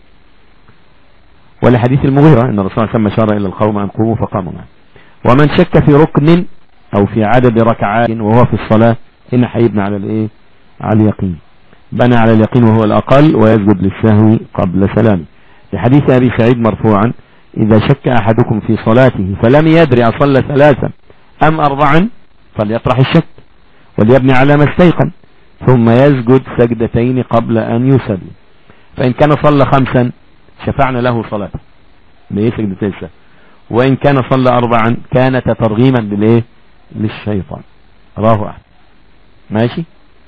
ولحديث المغيرة أن الرسول صلى الله عليه وسلم شار إلى القوم أن قوموا فقاموا معه ومن شك في ركن أو في عدد ركعات وهو في الصلاة هنا حيبنى على الإيه على اليقين بنى على اليقين وهو الأقل ويسجد للسهو قبل سلامه لحديث أبي سعيد مرفوعا إذا شك أحدكم في صلاته فلم يدري أصلى ثلاثا أم أربعا فليطرح الشك وليبني على ما استيقن ثم يسجد سجدتين قبل أن يسلم فإن كان صلى خمسا شفعنا له صلاته ليه سجدتين السهو وإن كان صلى أربعا كانت ترغيما للإيه للشيطان رواه أحد ماشي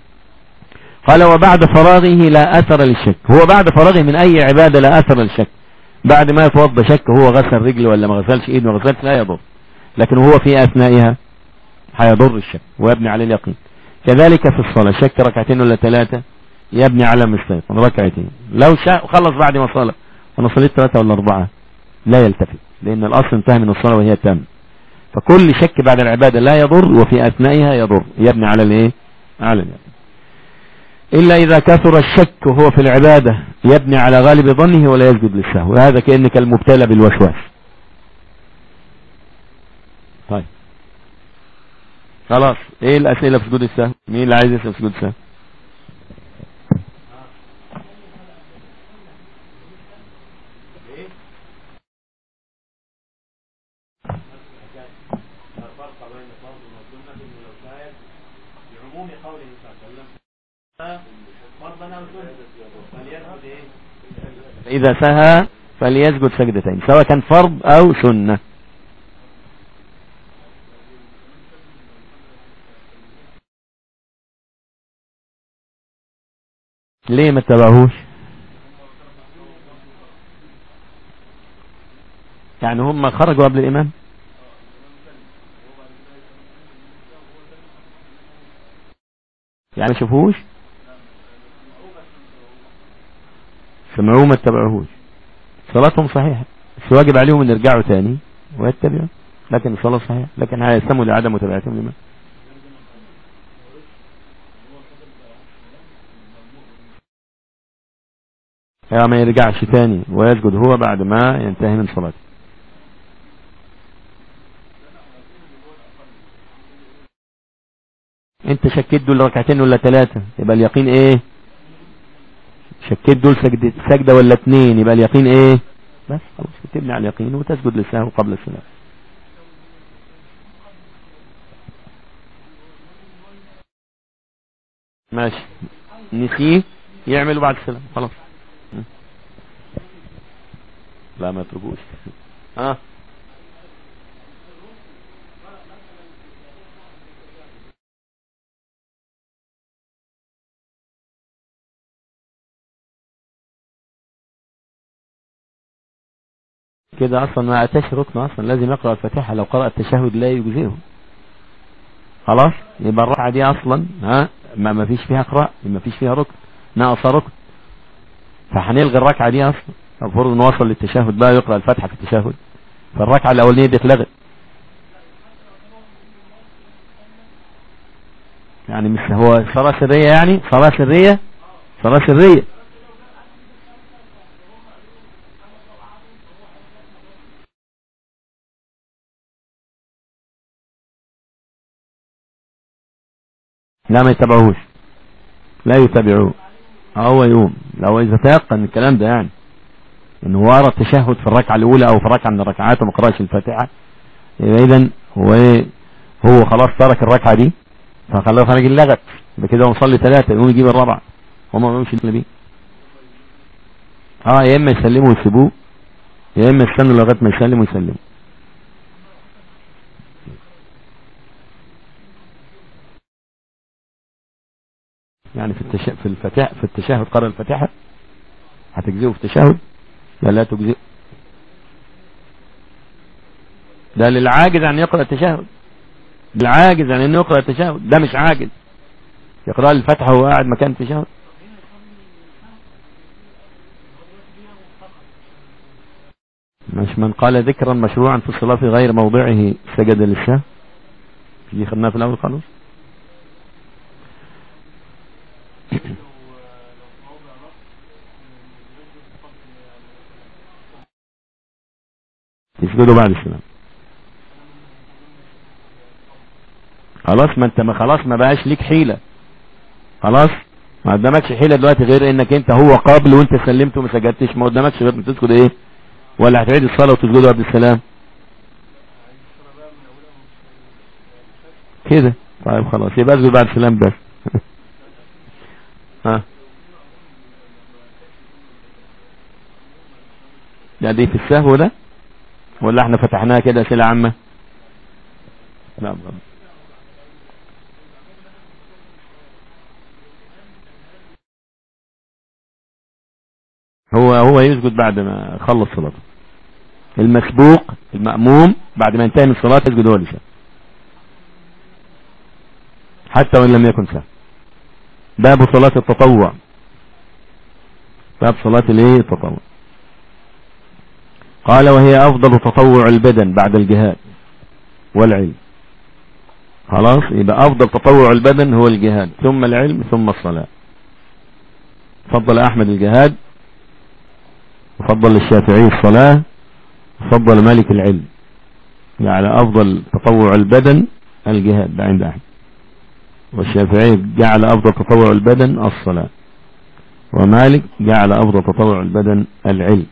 قال وبعد فراغه لا أثر للشك هو بعد فراغه من أي عبادة لا أثر للشك بعد ما يتوضى شك هو غسل رجل ولا ما غسلش ايد ما غسلش لا يضر لكن هو في أثنائها هيضر الشك ويبني على اليقين كذلك في الصلاة شك ركعتين ولا ثلاثة يبني على مستيقن ركعتين لو شاء خلص بعد ما صلى أنا صليت ثلاثة ولا أربعة لا يلتفت لأن الأصل انتهى من الصلاة وهي تم فكل شك بعد العبادة لا يضر وفي أثنائها يضر يبني على الايه على اليقين إلا إذا كثر الشك وهو في العبادة يبني على غالب ظنه ولا يسجد للسهو هذا كأنك المبتلى بالوسواس طيب خلاص ايه الأسئلة في سجود السهو مين اللي عايز يسأل سجود السهو إذا سهى فليسجد سجدتين سواء كان فرض أو سنة ليه ما اتبعوش يعني هم خرجوا قبل الإمام يعني ما شافوش سمعوه ما اتبعوهوش صلاتهم صحيحة بس واجب عليهم ان يرجعوا تاني ويتبعوا لكن الصلاة صحيحة لكن هيسموا لعدم متابعتهم لمن يا ما يرجعش تاني ويسجد هو بعد ما ينتهي من صلاته انت شكيت دول ركعتين ولا ثلاثة يبقى اليقين ايه شكيت دول سجدة, سجدة ولا اتنين يبقى اليقين ايه بس خلاص تبني على اليقين وتسجد للسهو قبل السلام ماشي نسيه يعمله بعد السلام خلاص لا ما يتركوش ها كده اصلا ما اتاش ركن اصلا لازم يقرأ الفاتحة لو قرأ التشهد لا يجزئه خلاص يبقى الركعة دي اصلا ها ما ما فيش فيها قراء ما فيش فيها ركن ناقص ركن فهنلغي الركعة دي اصلا المفروض نوصل للتشهد بقى يقرأ الفاتحة في التشهد فالركعة الاولانية دي اتلغت يعني مش هو صلاة سرية يعني صلاة سرية صلاة سرية لا ما يتبعوهوش لا يتبعوه هو يقوم لو اذا تيقن الكلام ده يعني انه ورا التشهد في الركعة الاولى او في ركعة من الركعات وما قراش الفاتحة اذا هو هو خلاص ترك الركعة دي فخلاه خارج اللغت بكده ونصلي ثلاثة يقوم يجيب الرابعة هما ما يمشي بيه اه يا اما يسلموا ويسيبوه يا اما يستنوا لغايه ما يسلموا ويسلموا يعني في التش... في الفتح في التشهد قرأ الفاتحة هتجزئه في التشهد لا لا تجزئه ده للعاجز عن يقرأ التشهد العاجز عن انه يقرأ التشهد ده مش عاجز يقرأ الفاتحة وهو قاعد مكان التشهد مش من قال ذكرا مشروعا في الصلاة في غير موضعه سجد للسهو دي خدناها في الأول خالص يسجدوا بعد السلام خلاص ما انت ما خلاص ما بقاش ليك حيلة خلاص ما قدامكش حيلة دلوقتي غير انك انت هو قابل وانت سلمت وما سجدتش ما قدامكش غير انك تسجد ايه ولا هتعيد الصلاة وتسجدوا قبل السلام كده طيب خلاص يبقى اسجد بعد السلام بس ها لا دي في السهو ده ولا احنا فتحناها كده اسئله عامه لا غلط هو هو يسجد بعد ما خلص صلاته المسبوق المأموم بعد ما ينتهي من الصلاة يسجد هو لسان حتى وإن لم يكن سهل باب صلاة التطوع باب صلاة الايه التطوع قال وهي أفضل تطوع البدن بعد الجهاد والعلم خلاص يبقى أفضل تطوع البدن هو الجهاد ثم العلم ثم الصلاة فضل أحمد الجهاد وفضل الشافعي الصلاة وفضل مالك العلم يعني أفضل تطوع البدن الجهاد ده عند أحمد والشافعي جعل أفضل تطوع البدن الصلاة ومالك جعل أفضل تطوع البدن العلم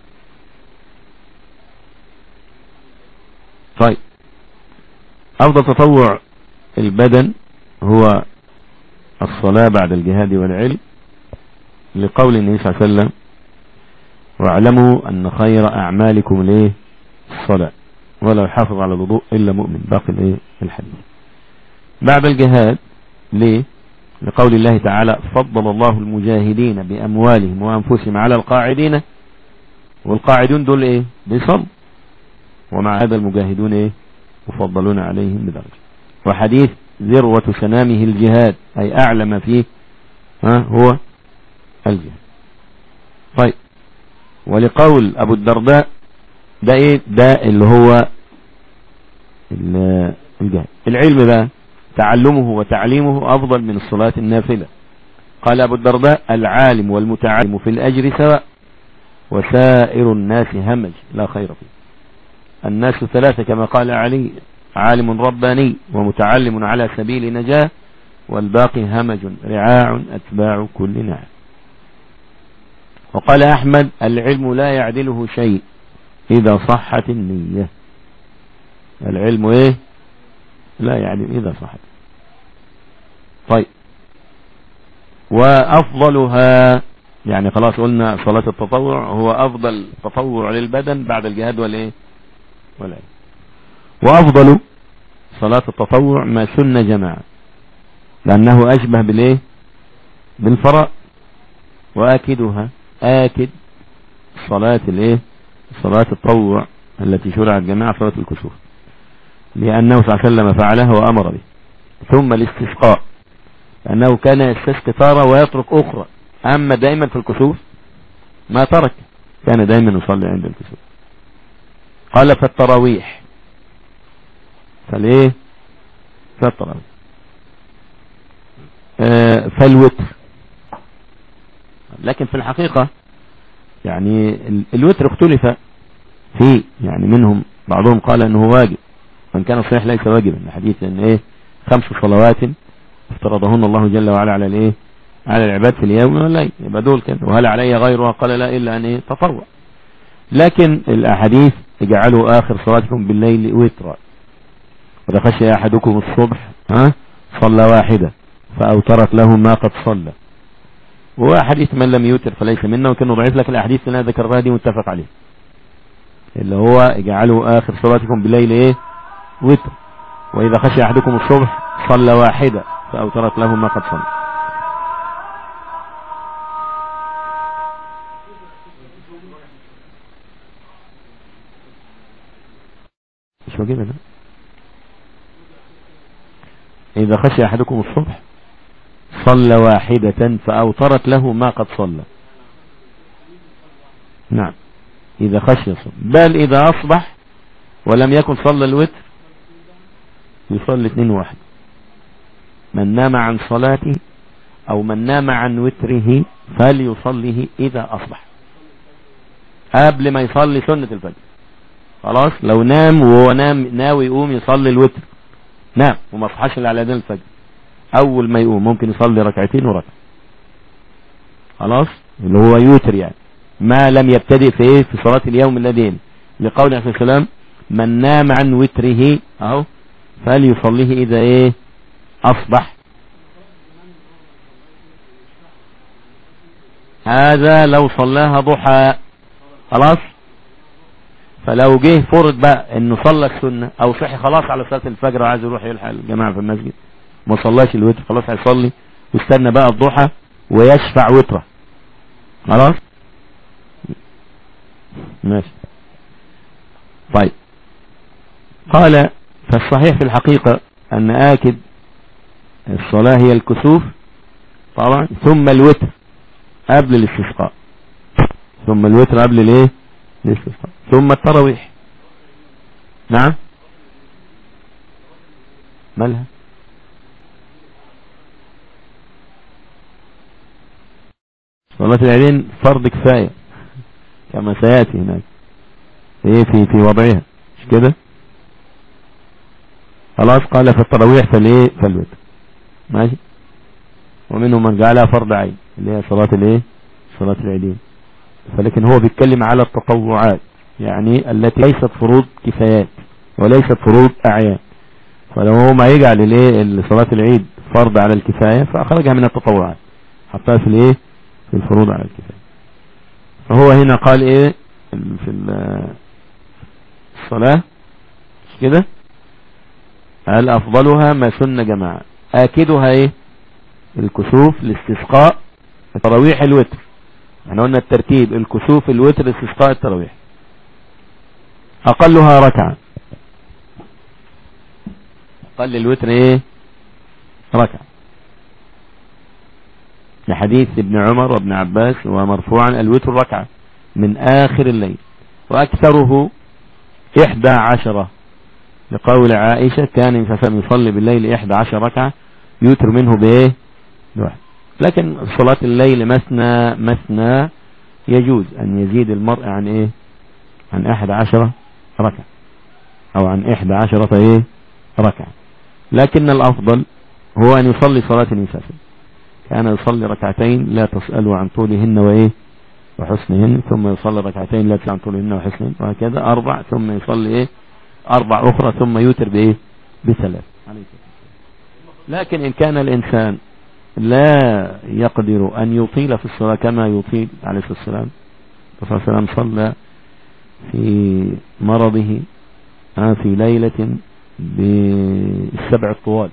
طيب أفضل تطوع البدن هو الصلاة بعد الجهاد والعلم لقول النبي صلى الله عليه وسلم واعلموا أن خير أعمالكم ليه الصلاة ولا يحافظ على الوضوء إلا مؤمن باقي الايه الحديث بعد الجهاد ليه لقول الله تعالى فضل الله المجاهدين بأموالهم وأنفسهم على القاعدين والقاعدون دول ايه بيصل ومع هذا المجاهدون ايه مفضلون عليهم بدرجة وحديث ذروة سنامه الجهاد أي أعلى ما فيه ها هو الجهاد طيب ولقول أبو الدرداء ده ايه ده اللي هو الجهاد العلم بقى تعلمه وتعليمه أفضل من الصلاة النافلة قال أبو الدرداء العالم والمتعلم في الأجر سواء وسائر الناس همج لا خير فيه الناس ثلاثة كما قال علي عالم رباني ومتعلم على سبيل نجاة والباقي همج رعاع أتباع كل نعم وقال أحمد العلم لا يعدله شيء إذا صحت النية العلم إيه لا يعني إذا صحت طيب وأفضلها يعني خلاص قلنا صلاة التطوع هو أفضل تطوع للبدن بعد الجهاد والإيه والعلم وأفضل صلاة التطوع ما سن جماعة لأنه أشبه بالإيه بالفراء وآكدها آكد صلاة الإيه صلاة التطوع التي شرعت جميع صلاة الكسوف لأنه صلى الله عليه وسلم فعلها وأمر به ثم الاستسقاء أنه كان يستسقي تارة ويترك أخرى أما دائما في الكسوف ما ترك كان دائما يصلي عند الكسوف قال فالتراويح فالايه فالتراويح آه فالوتر لكن في الحقيقة يعني الوتر اختلف فيه يعني منهم بعضهم قال انه واجب من كان صحيح ليس واجبا الحديث ان ايه خمس صلوات افترضهن الله جل وعلا على الايه على العباد في اليوم والليل يبقى دول كده وهل علي غيرها قال لا الا ان ايه تطوع لكن الاحاديث اجعلوا اخر صلاتكم بالليل وترا وإذا خشي احدكم الصبح ها صلى واحدة فاوترت له ما قد صلى وحديث من لم يوتر فليس منا وكانه ضعيف لك الاحاديث اللي انا ذكرتها دي متفق عليه اللي هو اجعلوا اخر صلاتكم بالليل ايه وتر واذا خشي احدكم الصبح صلى واحدة فاوترت له ما قد صلى مش واجبة ده اذا خشي احدكم الصبح صلى واحدة فأوترت له ما قد صلى نعم إذا خشي الصبح بل إذا أصبح ولم يكن صلى الوتر يصلي اثنين واحد من نام عن صلاته أو من نام عن وتره فليصليه إذا أصبح قبل ما يصلي سنة الفجر خلاص لو نام وهو نام ناوي يقوم يصلي الوتر نام وما صحاش الا على الفجر اول ما يقوم ممكن يصلي ركعتين وركعه خلاص اللي هو يوتر يعني ما لم يبتدئ في ايه في صلاة اليوم الذين لقول عليه السلام من نام عن وتره اهو فليصليه اذا ايه اصبح هذا لو صلاها ضحى خلاص فلو جه فرض بقى انه صلى السنة او صحي خلاص على صلاة الفجر وعايز يروح يلحق الجماعة في المسجد ما صلاش الوتر خلاص هيصلي واستنى بقى الضحى ويشفع وتره خلاص ماشي طيب قال فالصحيح في الحقيقة ان اكد الصلاة هي الكسوف طبعا ثم الوتر قبل الاستسقاء ثم الوتر قبل الايه الاستسقاء ثم التراويح نعم مالها صلاة العيدين فرض كفاية كما سيأتي هناك ايه في في وضعها مش كده خلاص قال في التراويح فالايه فالوتر ماشي ومنهم من جعلها فرض عين اللي هي صلاة الايه صلاة العيدين فلكن هو بيتكلم على التطوعات يعني التي ليست فروض كفايات وليست فروض اعيان فلو هو ما يجعل الايه صلاة العيد فرض على الكفاية فاخرجها من التطوعات حطها في الايه في الفروض على الكفاية فهو هنا قال ايه في الصلاة مش كده هل افضلها ما سن جماعة اكدها ايه الكسوف الاستسقاء التراويح الوتر احنا قلنا الترتيب الكسوف الوتر الاستسقاء التراويح اقلها ركعة اقل الوتر ايه ركعة لحديث ابن عمر وابن عباس ومرفوعا الوتر ركعة من آخر الليل وأكثره إحدى عشرة لقول عائشة كان يصلي بالليل إحدى عشر ركعة يوتر منه بإيه بواحد لكن صلاة الليل مثنى مثنى يجوز أن يزيد المرء عن إيه عن إحدى عشرة ركعة أو عن إحدى عشرة إيه ركعة لكن الأفضل هو أن يصلي صلاة المسافر كان يصلي ركعتين لا تسألوا عن طولهن وإيه وحسنهن ثم يصلي ركعتين لا تسأل عن طولهن وحسنهن وهكذا أربع ثم يصلي إيه أربع أخرى ثم يوتر بإيه بثلاث لكن إن كان الإنسان لا يقدر أن يطيل في الصلاة كما يطيل عليه الصلاة والسلام الرسول صلى الله عليه وسلم صلى في مرضه في ليلة بالسبع الطوال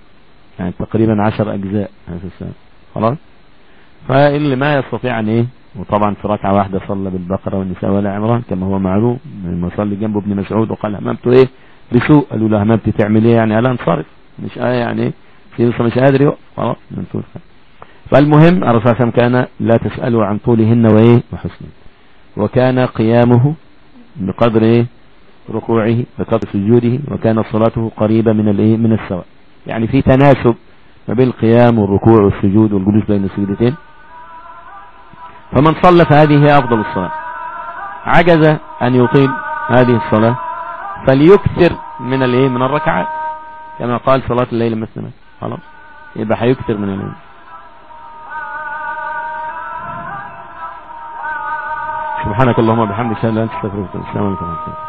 يعني تقريبا عشر اجزاء هذا السنة خلاص فاللي ما يستطيع ان ايه وطبعا في ركعة واحدة صلى بالبقرة والنساء ولا عمران كما هو معلوم لما صلي جنبه ابن مسعود وقال هممت ايه بسوء قالوا له هممت تعمل ايه يعني قال انصرف مش آية يعني في مش قادر يقف خلاص منصور فالمهم الرسول صلى الله عليه وسلم كان لا تسألوا عن طولهن وايه وحسنهن وكان قيامه بقدر ايه ركوعه بقدر سجوده وكان صلاته قريبة من الايه من السواء يعني في تناسب ما بين القيام والركوع والسجود والجلوس بين السجدتين فمن صلى فهذه هي افضل الصلاة عجز ان يطيل هذه الصلاة فليكثر من الايه من الركعات كما قال صلاة الليل مثلا خلاص يبقى هيكثر من الليل سبحانك اللهم وبحمدك لا اله الا انت استغفرك واتوب اليك